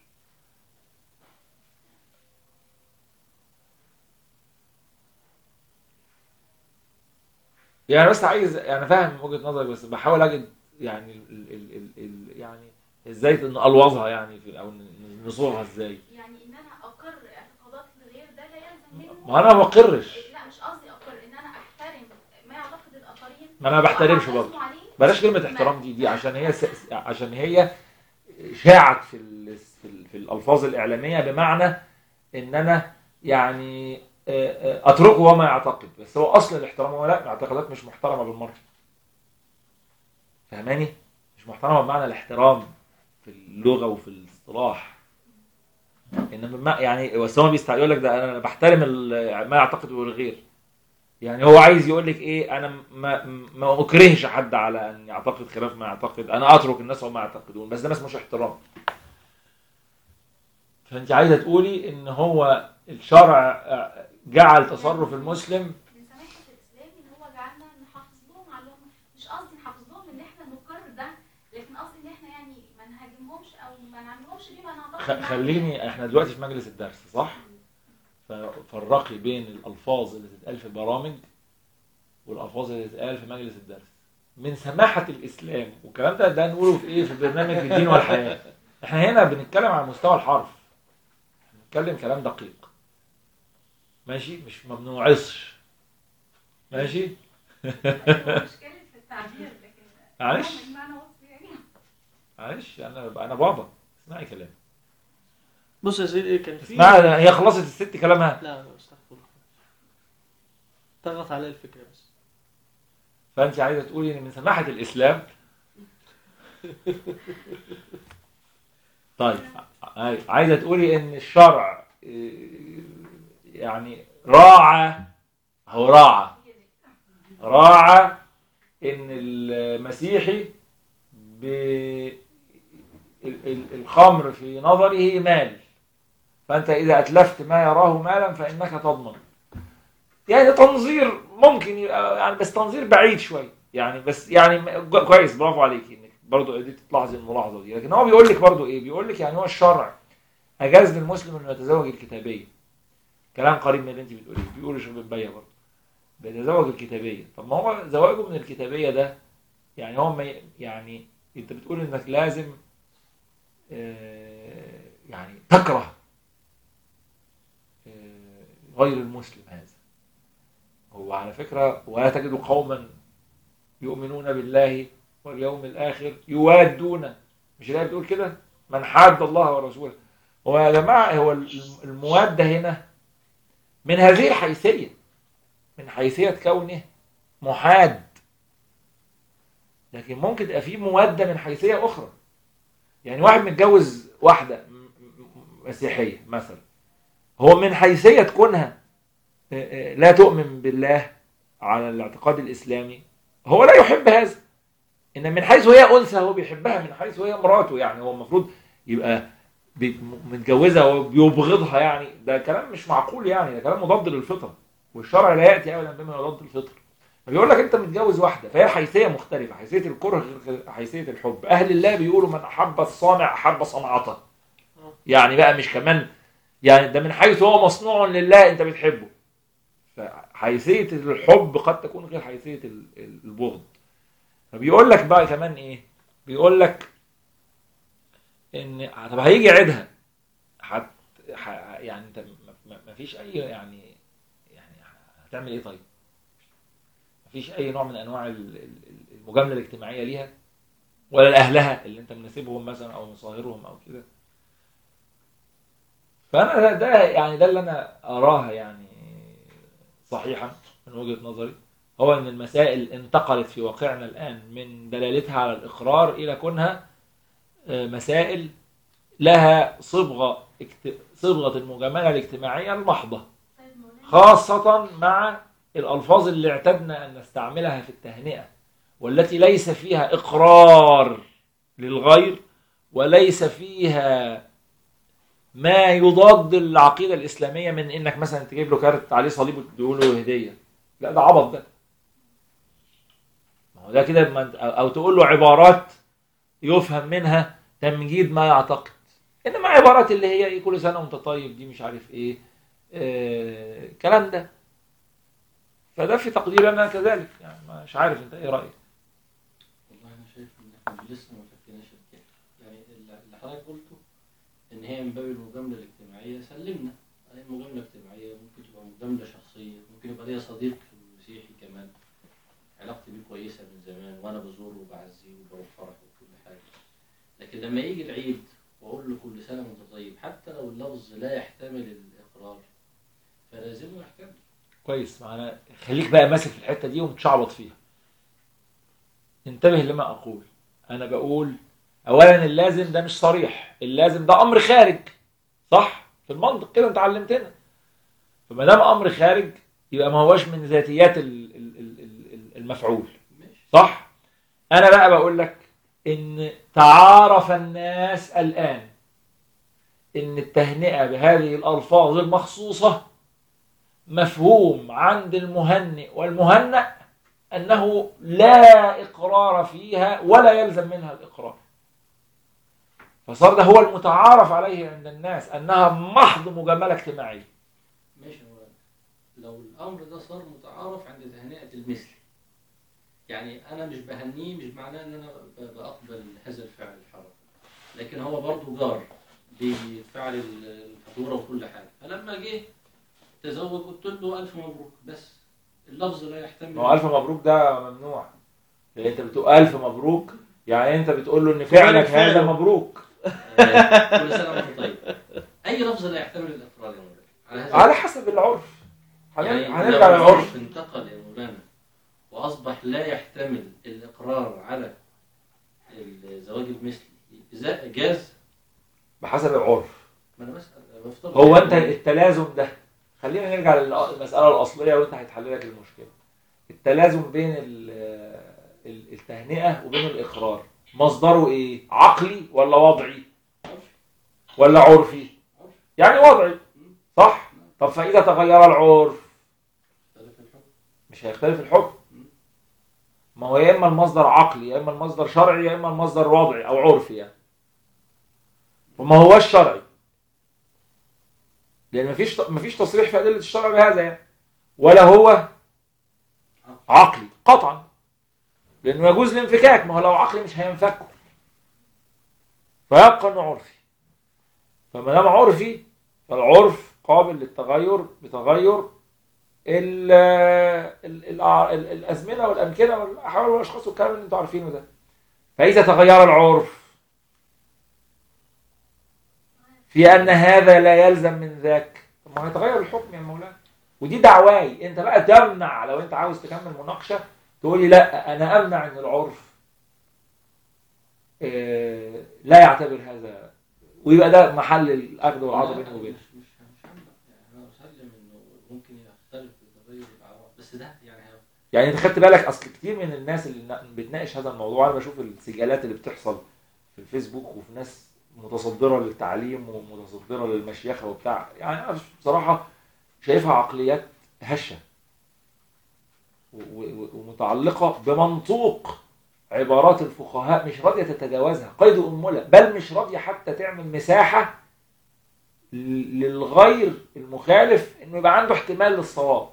يعني بس عايز يعني فاهم وجهة نظرك بس بحاول اجد يعني ال ال ال ال يعني ازاي نقلوظها يعني في او نصوغها ازاي يعني إن أنا أقر اعتقادات الغير ده لا يلزم منه ما انا ما بقرش لا مش قصدي أقر إن أنا أحترم ما يعتقد الآخرين ما انا ما بحترمش وأعتزم برضه عليه. بلاش كلمة احترام دي دي عشان هي س... عشان هي شاعت في ال... في, ال... في الالفاظ الاعلامية بمعنى ان انا يعني آه، آه، اتركه وما يعتقد بس هو اصل الاحترام هو لا الاعتقادات مش محترمة بالمرة فاهماني مش محترمة بمعنى الاحترام في اللغة وفي الاصطلاح انما ما يعني بس هو بيستع يقول لك ده انا بحترم ال- ما يعتقده الغير يعني هو عايز يقول لك ايه انا ما ما اكرهش حد على ان يعتقد خلاف ما يعتقد انا اترك الناس وما يعتقدون بس ده ما اسموش احترام فانت عايزه تقولي ان هو الشرع آه، جعل تصرف المسلم من سماحة الإسلام إن هو جعلنا نحافظ لهم على لهم مش قصدي نحافظ لهم إن إحنا نقر ده لكن قصدي إن إحنا يعني ما نهاجمهمش أو ما نعملهمش بما نعتقد خ- إنها خليني احنا دلوقتي في مجلس الدرس صح ففرقي بين الالفاظ اللي تتقال في البرامج والالفاظ اللي تتقال في مجلس الدرس من سماحه الاسلام والكلام ده ده نقوله في ايه في برنامج في الدين والحياه احنا هنا بنتكلم على مستوى الحرف بنتكلم كلام دقيق ماشي مش ما بنوعظش ماشي مشكلة في التعبير لكن معلش هو من معنى وصف يعني معلش انا انا بابا اسمعي كلام بص يا سيدي إيه كان في اسمعي هي خلصت الست كلامها لا لا استغفر الله ضغط عليا الفكرة بس فانت عايزه تقولي ان من سماحه الاسلام طيب عاي- عايزه تقولي ان الشرع إيه، يعني راعى هو راعى راعى ان المسيحي ب ال- ال- الخمر في نظره مال فانت اذا اتلفت ما يراه مالا فانك تضمن يعني تنظير ممكن يبقى يعني بس تنظير بعيد شويه يعني بس يعني م- كويس برافو عليك انك برضه قدرت تلاحظ الملاحظه دي لكن هو بيقول لك برضه ايه بيقول لك يعني هو الشرع اجاز للمسلم انه يتزوج الكتابيه كلام قريب من اللي انت بتقوليه بيقول شيخ بن بيه برضه بيتزوج الكتابيه طب ما هو زواجه من الكتابيه ده يعني هو ما ي- يعني انت بتقول انك لازم آه، يعني تكره آه، غير المسلم هذا هو على فكرة ولا تجد قوما يؤمنون بالله واليوم الآخر يوادون مش الآية بتقول كده من حاد الله ورسوله هو يا جماعة هو الموادة هنا من هذه الحيثية من حيثية كونه محاد لكن ممكن تبقى في موادة من حيثية أخرى يعني واحد متجوز واحدة م- م- مسيحية مثلا هو من حيثية كونها لا تؤمن بالله على الاعتقاد الإسلامي هو لا يحب هذا إن من حيث هي أنثى هو بيحبها من حيث هي مراته يعني هو المفروض يبقى بي- متجوزها وبيبغضها يعني ده كلام مش معقول يعني ده كلام مضاد للفطرة والشرع لا يأتي أبدا بما يضاد الفطر بيقول لك أنت متجوز واحدة فهي حيثية مختلفة حيثية الكره غير حيثية الحب أهل الله بيقولوا من أحب الصانع أحب صنعته يعني بقى مش كمان يعني ده من حيث هو مصنوع لله أنت بتحبه فحيثية الحب قد تكون غير حيثية ال- ال- البغض فبيقول لك بقى كمان ايه بيقول لك ان طب هيجي عيدها حت ح... يعني انت ما- ما ما فيش اي يعني يعني هتعمل ايه طيب ما فيش اي نوع من انواع ال- ال- المجامله الاجتماعيه ليها ولا لاهلها اللي انت مناسبهم مثلا او مصاهرهم او كده فانا ده- ده يعني ده اللي انا اراها يعني صحيحا من وجهه نظري هو ان المسائل انتقلت في واقعنا الان من دلالتها على الاقرار الى كونها آه، مسائل لها صبغه اكت- صبغه المجامله الاجتماعيه المحضه طيب مولانا خاصة مع الألفاظ اللي اعتدنا أن نستعملها في التهنئة والتي ليس فيها إقرار للغير وليس فيها ما يضاد العقيدة الإسلامية من إنك مثلا تجيب له كارت عليه صليب وتقول له هدية لا ده عبط ده ما هو ده كده ما أنت- أو تقول له عبارات يفهم منها تمجيد ما يعتقد إنما عبارات اللي هي إيه كل سنة وأنت طيب دي مش عارف إيه آه، الكلام ده فده في تقدير انا كذلك يعني مش عارف انت ايه رايك والله انا شايف ان احنا لسه ما فكناش الكلام يعني اللي اللي حضرتك قلته ان هي من باب المجامله الاجتماعيه سلمنا هي المجامله الاجتماعيه ممكن تبقى مجامله شخصيه ممكن يبقى ليا صديق مسيحي كمان علاقتي بيه كويسه من زمان وانا بزوره وبعزيه وبروح فرحه وكل حاجه لكن لما يجي العيد واقول له كل سنه وانت طيب حتى لو اللفظ لا يحتمل الاقرار فلازمه يحتمل كويس معنا خليك بقى ماسك في الحته دي ومتشعبط فيها انتبه لما اقول انا بقول اولا اللازم ده مش صريح اللازم ده امر خارج صح في المنطق كده انت علمتنا فما دام امر خارج يبقى ما هوش من ذاتيات ال- ال- ال- ال- المفعول ماشي صح انا بقى بقول لك ان تعارف الناس الان ان التهنئه بهذه الالفاظ المخصوصه مفهوم عند المهنئ والمهنأ انه لا اقرار فيها ولا يلزم منها الاقرار فصار ده هو المتعارف عليه عند الناس انها محض مجامله اجتماعيه ماشي هو لو الامر ده صار متعارف عند تهنئه المثل يعني انا مش بهنيه مش معناه ان انا ب- بقبل هذا الفعل الحرام لكن هو برضه جار بيدفع لي الفاتوره وكل حاجه فلما جه تزوج قلت له الف مبروك بس اللفظ لا يحتمل ما هو الف مبروك ده ممنوع لان انت بتقول الف مبروك يعني انت بتقول له ان فعلك فعله. هذا مبروك آه، كل سنه وانت طيب اي لفظ لا يحتمل الاقرار يا مولانا على هذا على حسب العرف هن- يعني هنرجع لو للعرف العرف انتقل يا مولانا واصبح لا يحتمل الاقرار على الزواج المثلي اذا جاز بحسب العرف ما انا بسال أنا بفترض هو انت التلازم ده خلينا نرجع للمساله الاصليه وانت هيتحل لك المشكله التلازم بين ال- ال- التهنئه وبين الاقرار مصدره ايه عقلي ولا وضعي ولا عرفي يعني وضعي صح طب فاذا تغير العرف اختلف الحكم مش هيختلف الحكم ما هو يا اما المصدر عقلي يا اما المصدر شرعي يا اما المصدر وضعي او عرفي يعني وما هوش شرعي لان مفيش مفيش تصريح في ادله الشرع بهذا يعني ولا هو عقلي قطعا لانه يجوز الانفكاك ما هو لو عقلي مش هينفكوا فيبقى انه عرفي فما دام عرفي فالعرف قابل للتغير بتغير ال ال ال ال الازمنه والامكنه والاحوال والاشخاص والكلام اللي انتوا عارفينه ده فاذا تغير العرف في ان هذا لا يلزم من ذاك طب ما هيتغير الحكم يا مولانا ودي دعواي انت بقى تمنع لو انت عاوز تكمل مناقشه تقول لي لا انا امنع ان العرف آه، لا يعتبر هذا ويبقى ده محل الاخذ والعطاء بينه وبينه مش مش مش هعمل. يعني انا اسلم انه ممكن يختلف بتغير الاعراض بس ده يعني يعني انت خدت بالك اصل كتير من الناس اللي نا- بتناقش هذا الموضوع انا بشوف السجالات اللي بتحصل في الفيسبوك وفي ناس متصدره للتعليم ومتصدره للمشيخه وبتاع يعني انا بصراحه شايفها عقليات هشه و- و- ومتعلقه بمنطوق عبارات الفقهاء مش راضيه تتجاوزها قيد امله بل مش راضيه حتى تعمل مساحه ل- للغير المخالف انه يبقى عنده احتمال للصواب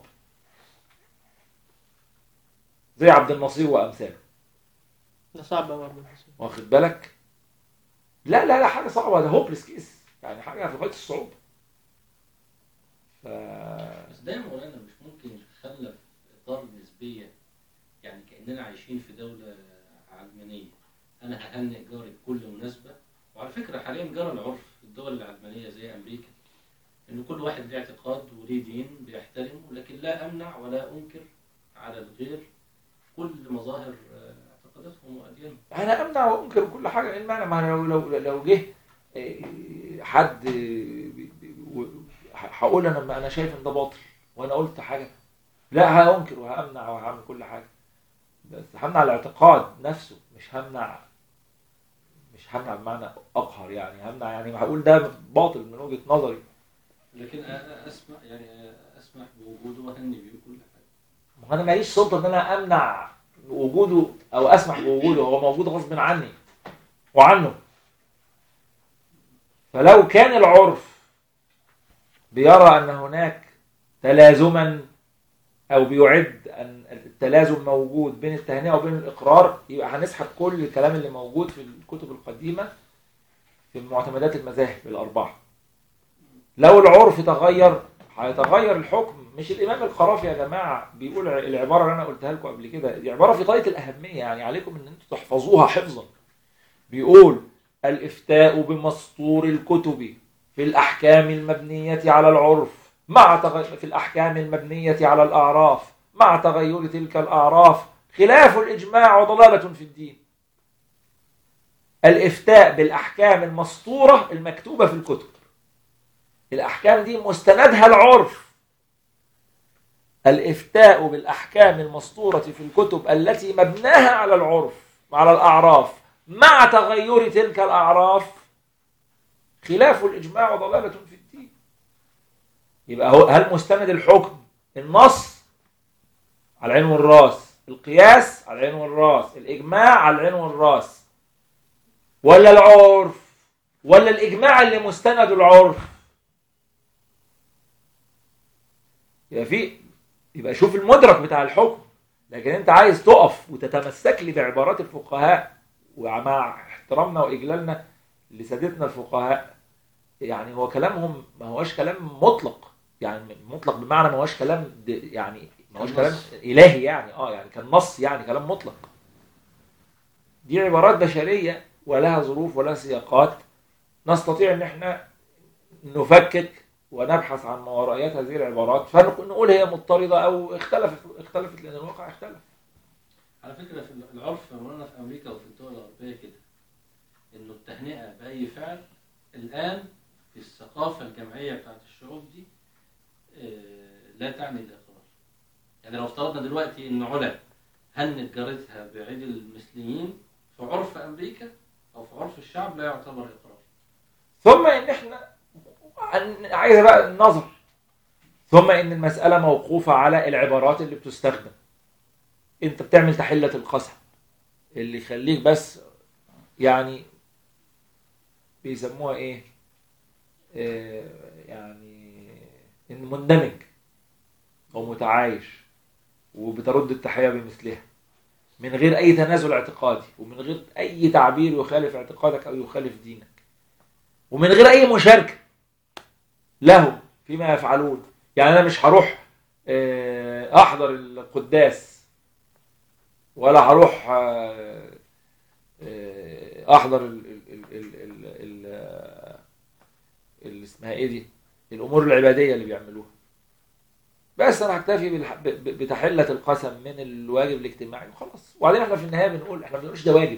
زي عبد النصير وامثاله ده صعب قوي برضه واخد بالك لا لا لا حاجه صعبه ده هوبلس كيس يعني حاجه في غايه الصعوبه ف بس ده يا مولانا مش ممكن يتخلف اطار النسبيه يعني كان كاننا عايشين في دوله علمانيه انا ههنئ جاري بكل مناسبه وعلى فكره حاليا جرى العرف في الدول العلمانيه زي امريكا ان كل واحد له اعتقاد وليه دين بيحترمه لكن لا امنع ولا انكر على الغير كل مظاهر آه، اعتقاداتهم واديانهم انا امنع وانكر كل حاجه ايه المعنى ما أنا لو لو لو جه إيه، حد بي- بي- و- هقول انا ما انا شايف ان ده باطل وانا قلت حاجه لا هانكر وهامنع وهعمل كل حاجه بس همنع الاعتقاد نفسه مش همنع مش همنع بمعنى اقهر يعني همنع يعني هقول ده باطل من وجهه نظري لكن أ- أ- اسمع يعني أ- اسمح بوجوده واهني بيه كل حاجه ما هو انا ماليش سلطه ان انا امنع وجوده او اسمح بوجوده هو موجود غصب عني وعنه فلو كان العرف بيرى ان هناك تلازما او بيعد ان التلازم موجود بين التهنئه وبين الاقرار يبقى هنسحب كل الكلام اللي موجود في الكتب القديمه في معتمدات المذاهب الاربعه لو العرف تغير هيتغير الحكم مش الامام القرافي يا جماعه بيقول العباره اللي انا قلتها لكم قبل كده دي عباره في غايه الاهميه يعني عليكم ان انتم تحفظوها حفظا بيقول الافتاء بمسطور الكتب في الاحكام المبنيه على العرف مع تغ... في الاحكام المبنيه على الاعراف مع تغير تلك الاعراف خلاف الاجماع وضلاله في الدين الافتاء بالاحكام المسطوره المكتوبه في الكتب الأحكام دي مستندها العرف الإفتاء بالأحكام المسطورة في الكتب التي مبناها على العرف على الأعراف مع تغير تلك الأعراف خلاف الإجماع وضلالة في الدين يبقى هو هل مستند الحكم النص على العين والراس القياس على العين والراس الإجماع على العين والراس ولا العرف ولا الإجماع اللي مستند العرف يبقى في يبقى شوف المدرك بتاع الحكم لكن انت عايز تقف وتتمسك لي بعبارات الفقهاء ومع احترامنا واجلالنا لسادتنا الفقهاء يعني هو كلامهم ما هوش كلام مطلق يعني مطلق بمعنى ما هوش كلام د- يعني ما هوش كلام كنص. الهي يعني اه يعني كان نص يعني كلام مطلق دي عبارات بشريه ولها ظروف ولها سياقات نستطيع ان احنا نفكك ونبحث عن ماورائيات هذه العبارات فنقول هي مضطردة أو اختلفت اختلفت لأن الواقع اختلف على فكره في العرف مولانا في امريكا وفي الدول الغربيه كده انه التهنئه باي فعل الان في الثقافه الجمعيه بتاعت الشعوب دي آه، لا تعني الاقرار يعني لو افترضنا دلوقتي ان علا هنت جارتها بعيد المسلمين في عرف امريكا او في عرف الشعب لا يعتبر اقرار ثم إن إحنا عن- عايزة بقى النظر ثم إن المسألة موقوفة على العبارات اللي بتستخدم أنت بتعمل تحلة القسم اللي يخليك بس يعني بيسموها إيه آه، يعني إن مندمج أو متعايش وبترد التحية بمثلها من غير أي تنازل اعتقادي ومن غير أي تعبير يخالف اعتقادك أو يخالف دينك ومن غير أي مشاركة له فيما يفعلون يعني أنا مش هروح آه، أحضر القداس ولا هروح آه، آه، أحضر ال ال ال ال ال ال- اللي اسمها إيه دي الأمور العبادية اللي بيعملوها بس أنا هكتفي بالح- ب- ب- بتحلة القسم من الواجب الاجتماعي وخلاص وبعدين احنا في النهاية بنقول احنا ما بنقولش ده واجب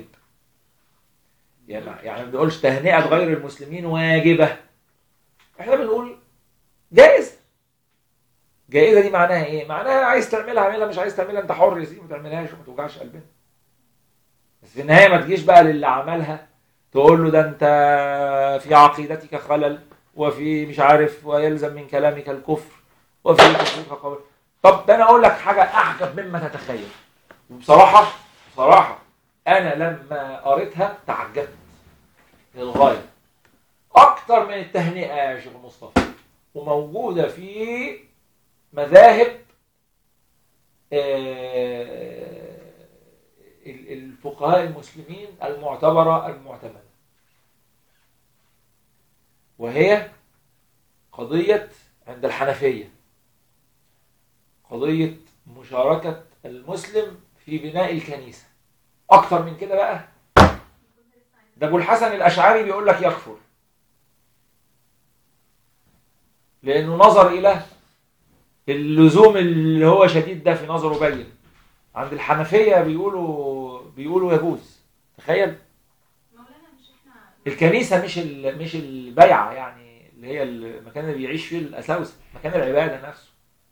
يعني يعني ما بنقولش تهنئة غير المسلمين واجبة احنا بنقول جائزة جائزة دي معناها ايه؟ معناها عايز تعملها اعملها مش عايز تعملها انت حر يا سيدي ما تعملهاش وما توجعش قلبنا بس في النهاية ما تجيش بقى للي عملها تقول له ده انت في عقيدتك خلل وفي مش عارف ويلزم من كلامك الكفر وفي تفريق قول طب ده انا اقول لك حاجة اعجب مما تتخيل وبصراحة بصراحة انا لما قريتها تعجبت للغاية اكتر من التهنئة يا شيخ مصطفى وموجودة في مذاهب آه، ال- الفقهاء المسلمين المعتبرة المعتمدة وهي قضية عند الحنفية قضية مشاركة المسلم في بناء الكنيسة أكتر من كده بقى ده أبو الحسن الأشعري بيقول لك يكفر لأنه نظر إلى اللزوم اللي هو شديد ده في نظره بين عند الحنفية بيقولوا بيقولوا يجوز تخيل مولانا مش احنا الكنيسة مش ال- مش البيعة يعني اللي هي المكان اللي بيعيش فيه الأساوسة مكان العبادة نفسه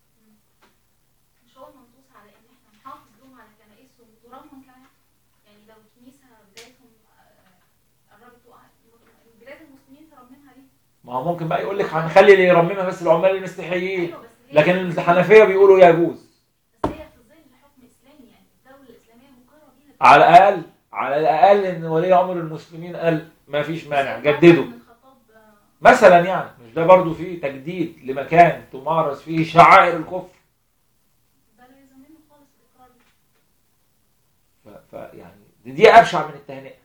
مش هو منصوص على ان احنا نحافظ لهم على كنائسهم وتراثهم كمان يعني لو الكنيسه بدايتهم آه، قربت تقع بلاد المسلمين ترممها ليه؟ ما هو ممكن بقى يقول لك هنخلي اللي يرممها بس العمال المسيحيين ايوه بس هي لكن الحنفية بيقولوا يجوز بس هي في ظل حكم اسلامي يعني الدوله الاسلاميه مقرة بيها على الأقل على الأقل إن ولي أمر المسلمين قال ما فيش مانع جددوا من الخطاب آه، مثلا يعني مش ده برضو فيه تجديد لمكان تمارس فيه شعائر الكفر ده لا يلزم منه خالص الاقرار بيه. ف... ف... يعني دي, دي أبشع من التهنئة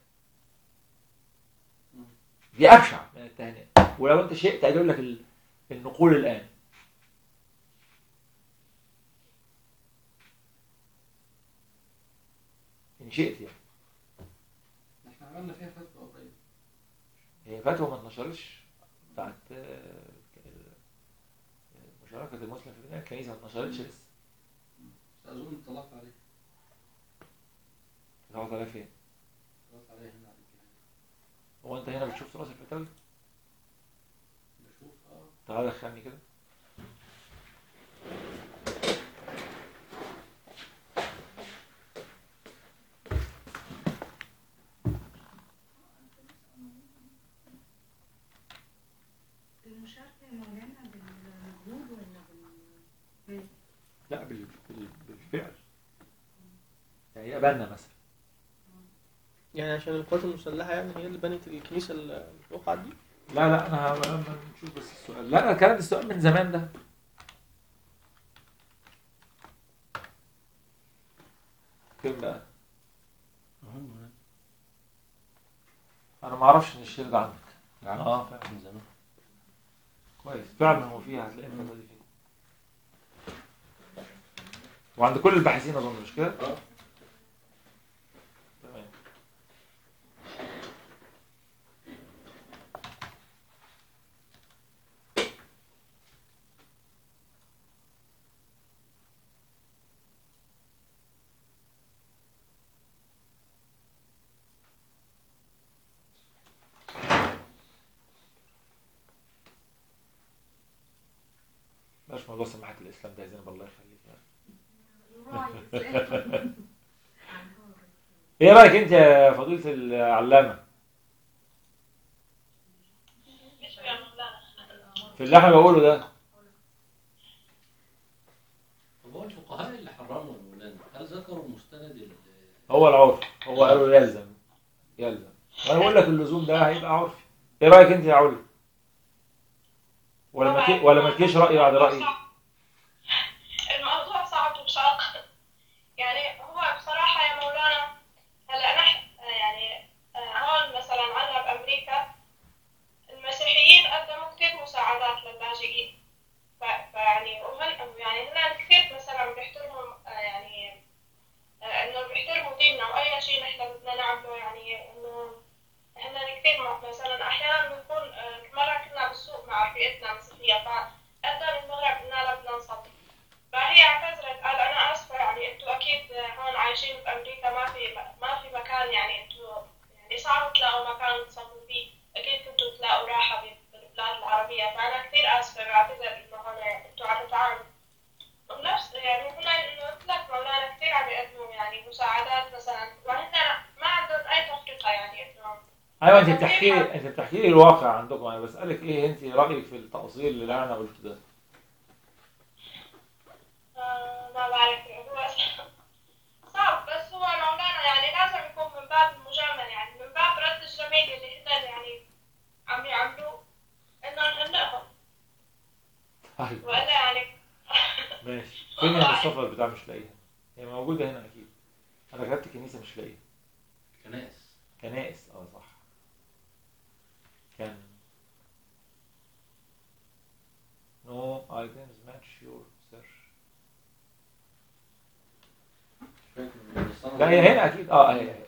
دي أبشع من التهنئة ولو أنت شئت أجيب لك ال- النقول الآن إن شئت يعني احنا عملنا فيها فتوى قريب هي فتوى ما اتنشرتش بتاعت آه، مشاركة المسلم في بناء الكنيسة ما اتنشرتش لسه بس اظن اطلعت عليه اتعرض عليها فين؟ اطلعت عليه هنا على الجهاز هو أنت هنا بتشوف تراث الفتاوي؟ بشوف اه تعالى دخلني كده المشاركة يا مولانا بالمجهود ولا بال لا بال... بال... بالفعل يعني هي بنا مثلا يعني عشان القوات المسلحة يعني هي اللي بنت الكنيسة اللي وقعت دي لا لا انا ه- أنا نشوف بس السؤال لا كان السؤال من زمان ده فين بقى؟ انا ما اعرفش ان الشير ده عندك اه فعلا من زمان كويس فعلا هو فيها هتلاقي الفتوى دي فيه وعند كل الباحثين اظن مش كده؟ اه تمام بلاش موضوع سماحة الإسلام ده يا زينب الله يخليك يعني. ايه رايك انت يا فضيله العلامه مش يا مولانا في اللي احنا بقوله ده طب هو الفقهاء اللي حرموا المولان هل ذكروا مستند ال- هو العرف هو قالوا يلزم يلزم وانا بقول لك اللزوم ده هيبقى عرفي ايه رايك انت يا علي ولا ما ولا مالكيش راي بعد رايي الموضوع صعب وشاق يعني هو بصراحة يا مولانا هلا نحن يعني آه، هون مثلا عنا بأمريكا المسيحيين قدموا كثير مساعدات للاجئين ف- فيعني وهن يعني هنا كثير مثلا بيحترموا آه، يعني آه، انه بيحترموا ديننا واي شيء نحن بدنا نعمله يعني انه هن كثير م- مثلا احيانا بنكون آه، مرة كنا بالسوق مع رفيقتنا مسيحية فقدم المغرب قلنا لها بدنا نصلي فهي اعتذرت قال انا اسفه يعني انتوا اكيد هون عايشين بامريكا ما في ما في مكان يعني انتوا يعني صعب تلاقوا مكان تصلوا فيه اكيد كنتوا تلاقوا راحه بالبلاد العربيه فانا كثير اسفه بعتذر انه هون انتوا عم تتعاملوا ونفس يعني هنا انه قلت لك مولانا كثير عم يقدموا يعني مساعدات مثلا وهن ما عندهم اي تفرقه يعني انه ايوه انت بتحكي لي انت بتحكي لي الواقع عندكم انا بسالك ايه انت رايك في التاصيل اللي انا قلته ده آه، ما بعرف هو صعب بس هو مولانا يعني لازم يكون من باب المجاملة يعني من باب رد الجميل اللي هن يعني عم يعملوه انه نهنئهم طيب ولا يعني ماشي فين يا مصطفى البتاع مش لاقيها هي موجوده هنا اكيد انا كتبت كنيسه مش لاقيها كنائس كنائس اه صح كان no items match your search مش فاكر لا هي هنا اكيد اه هي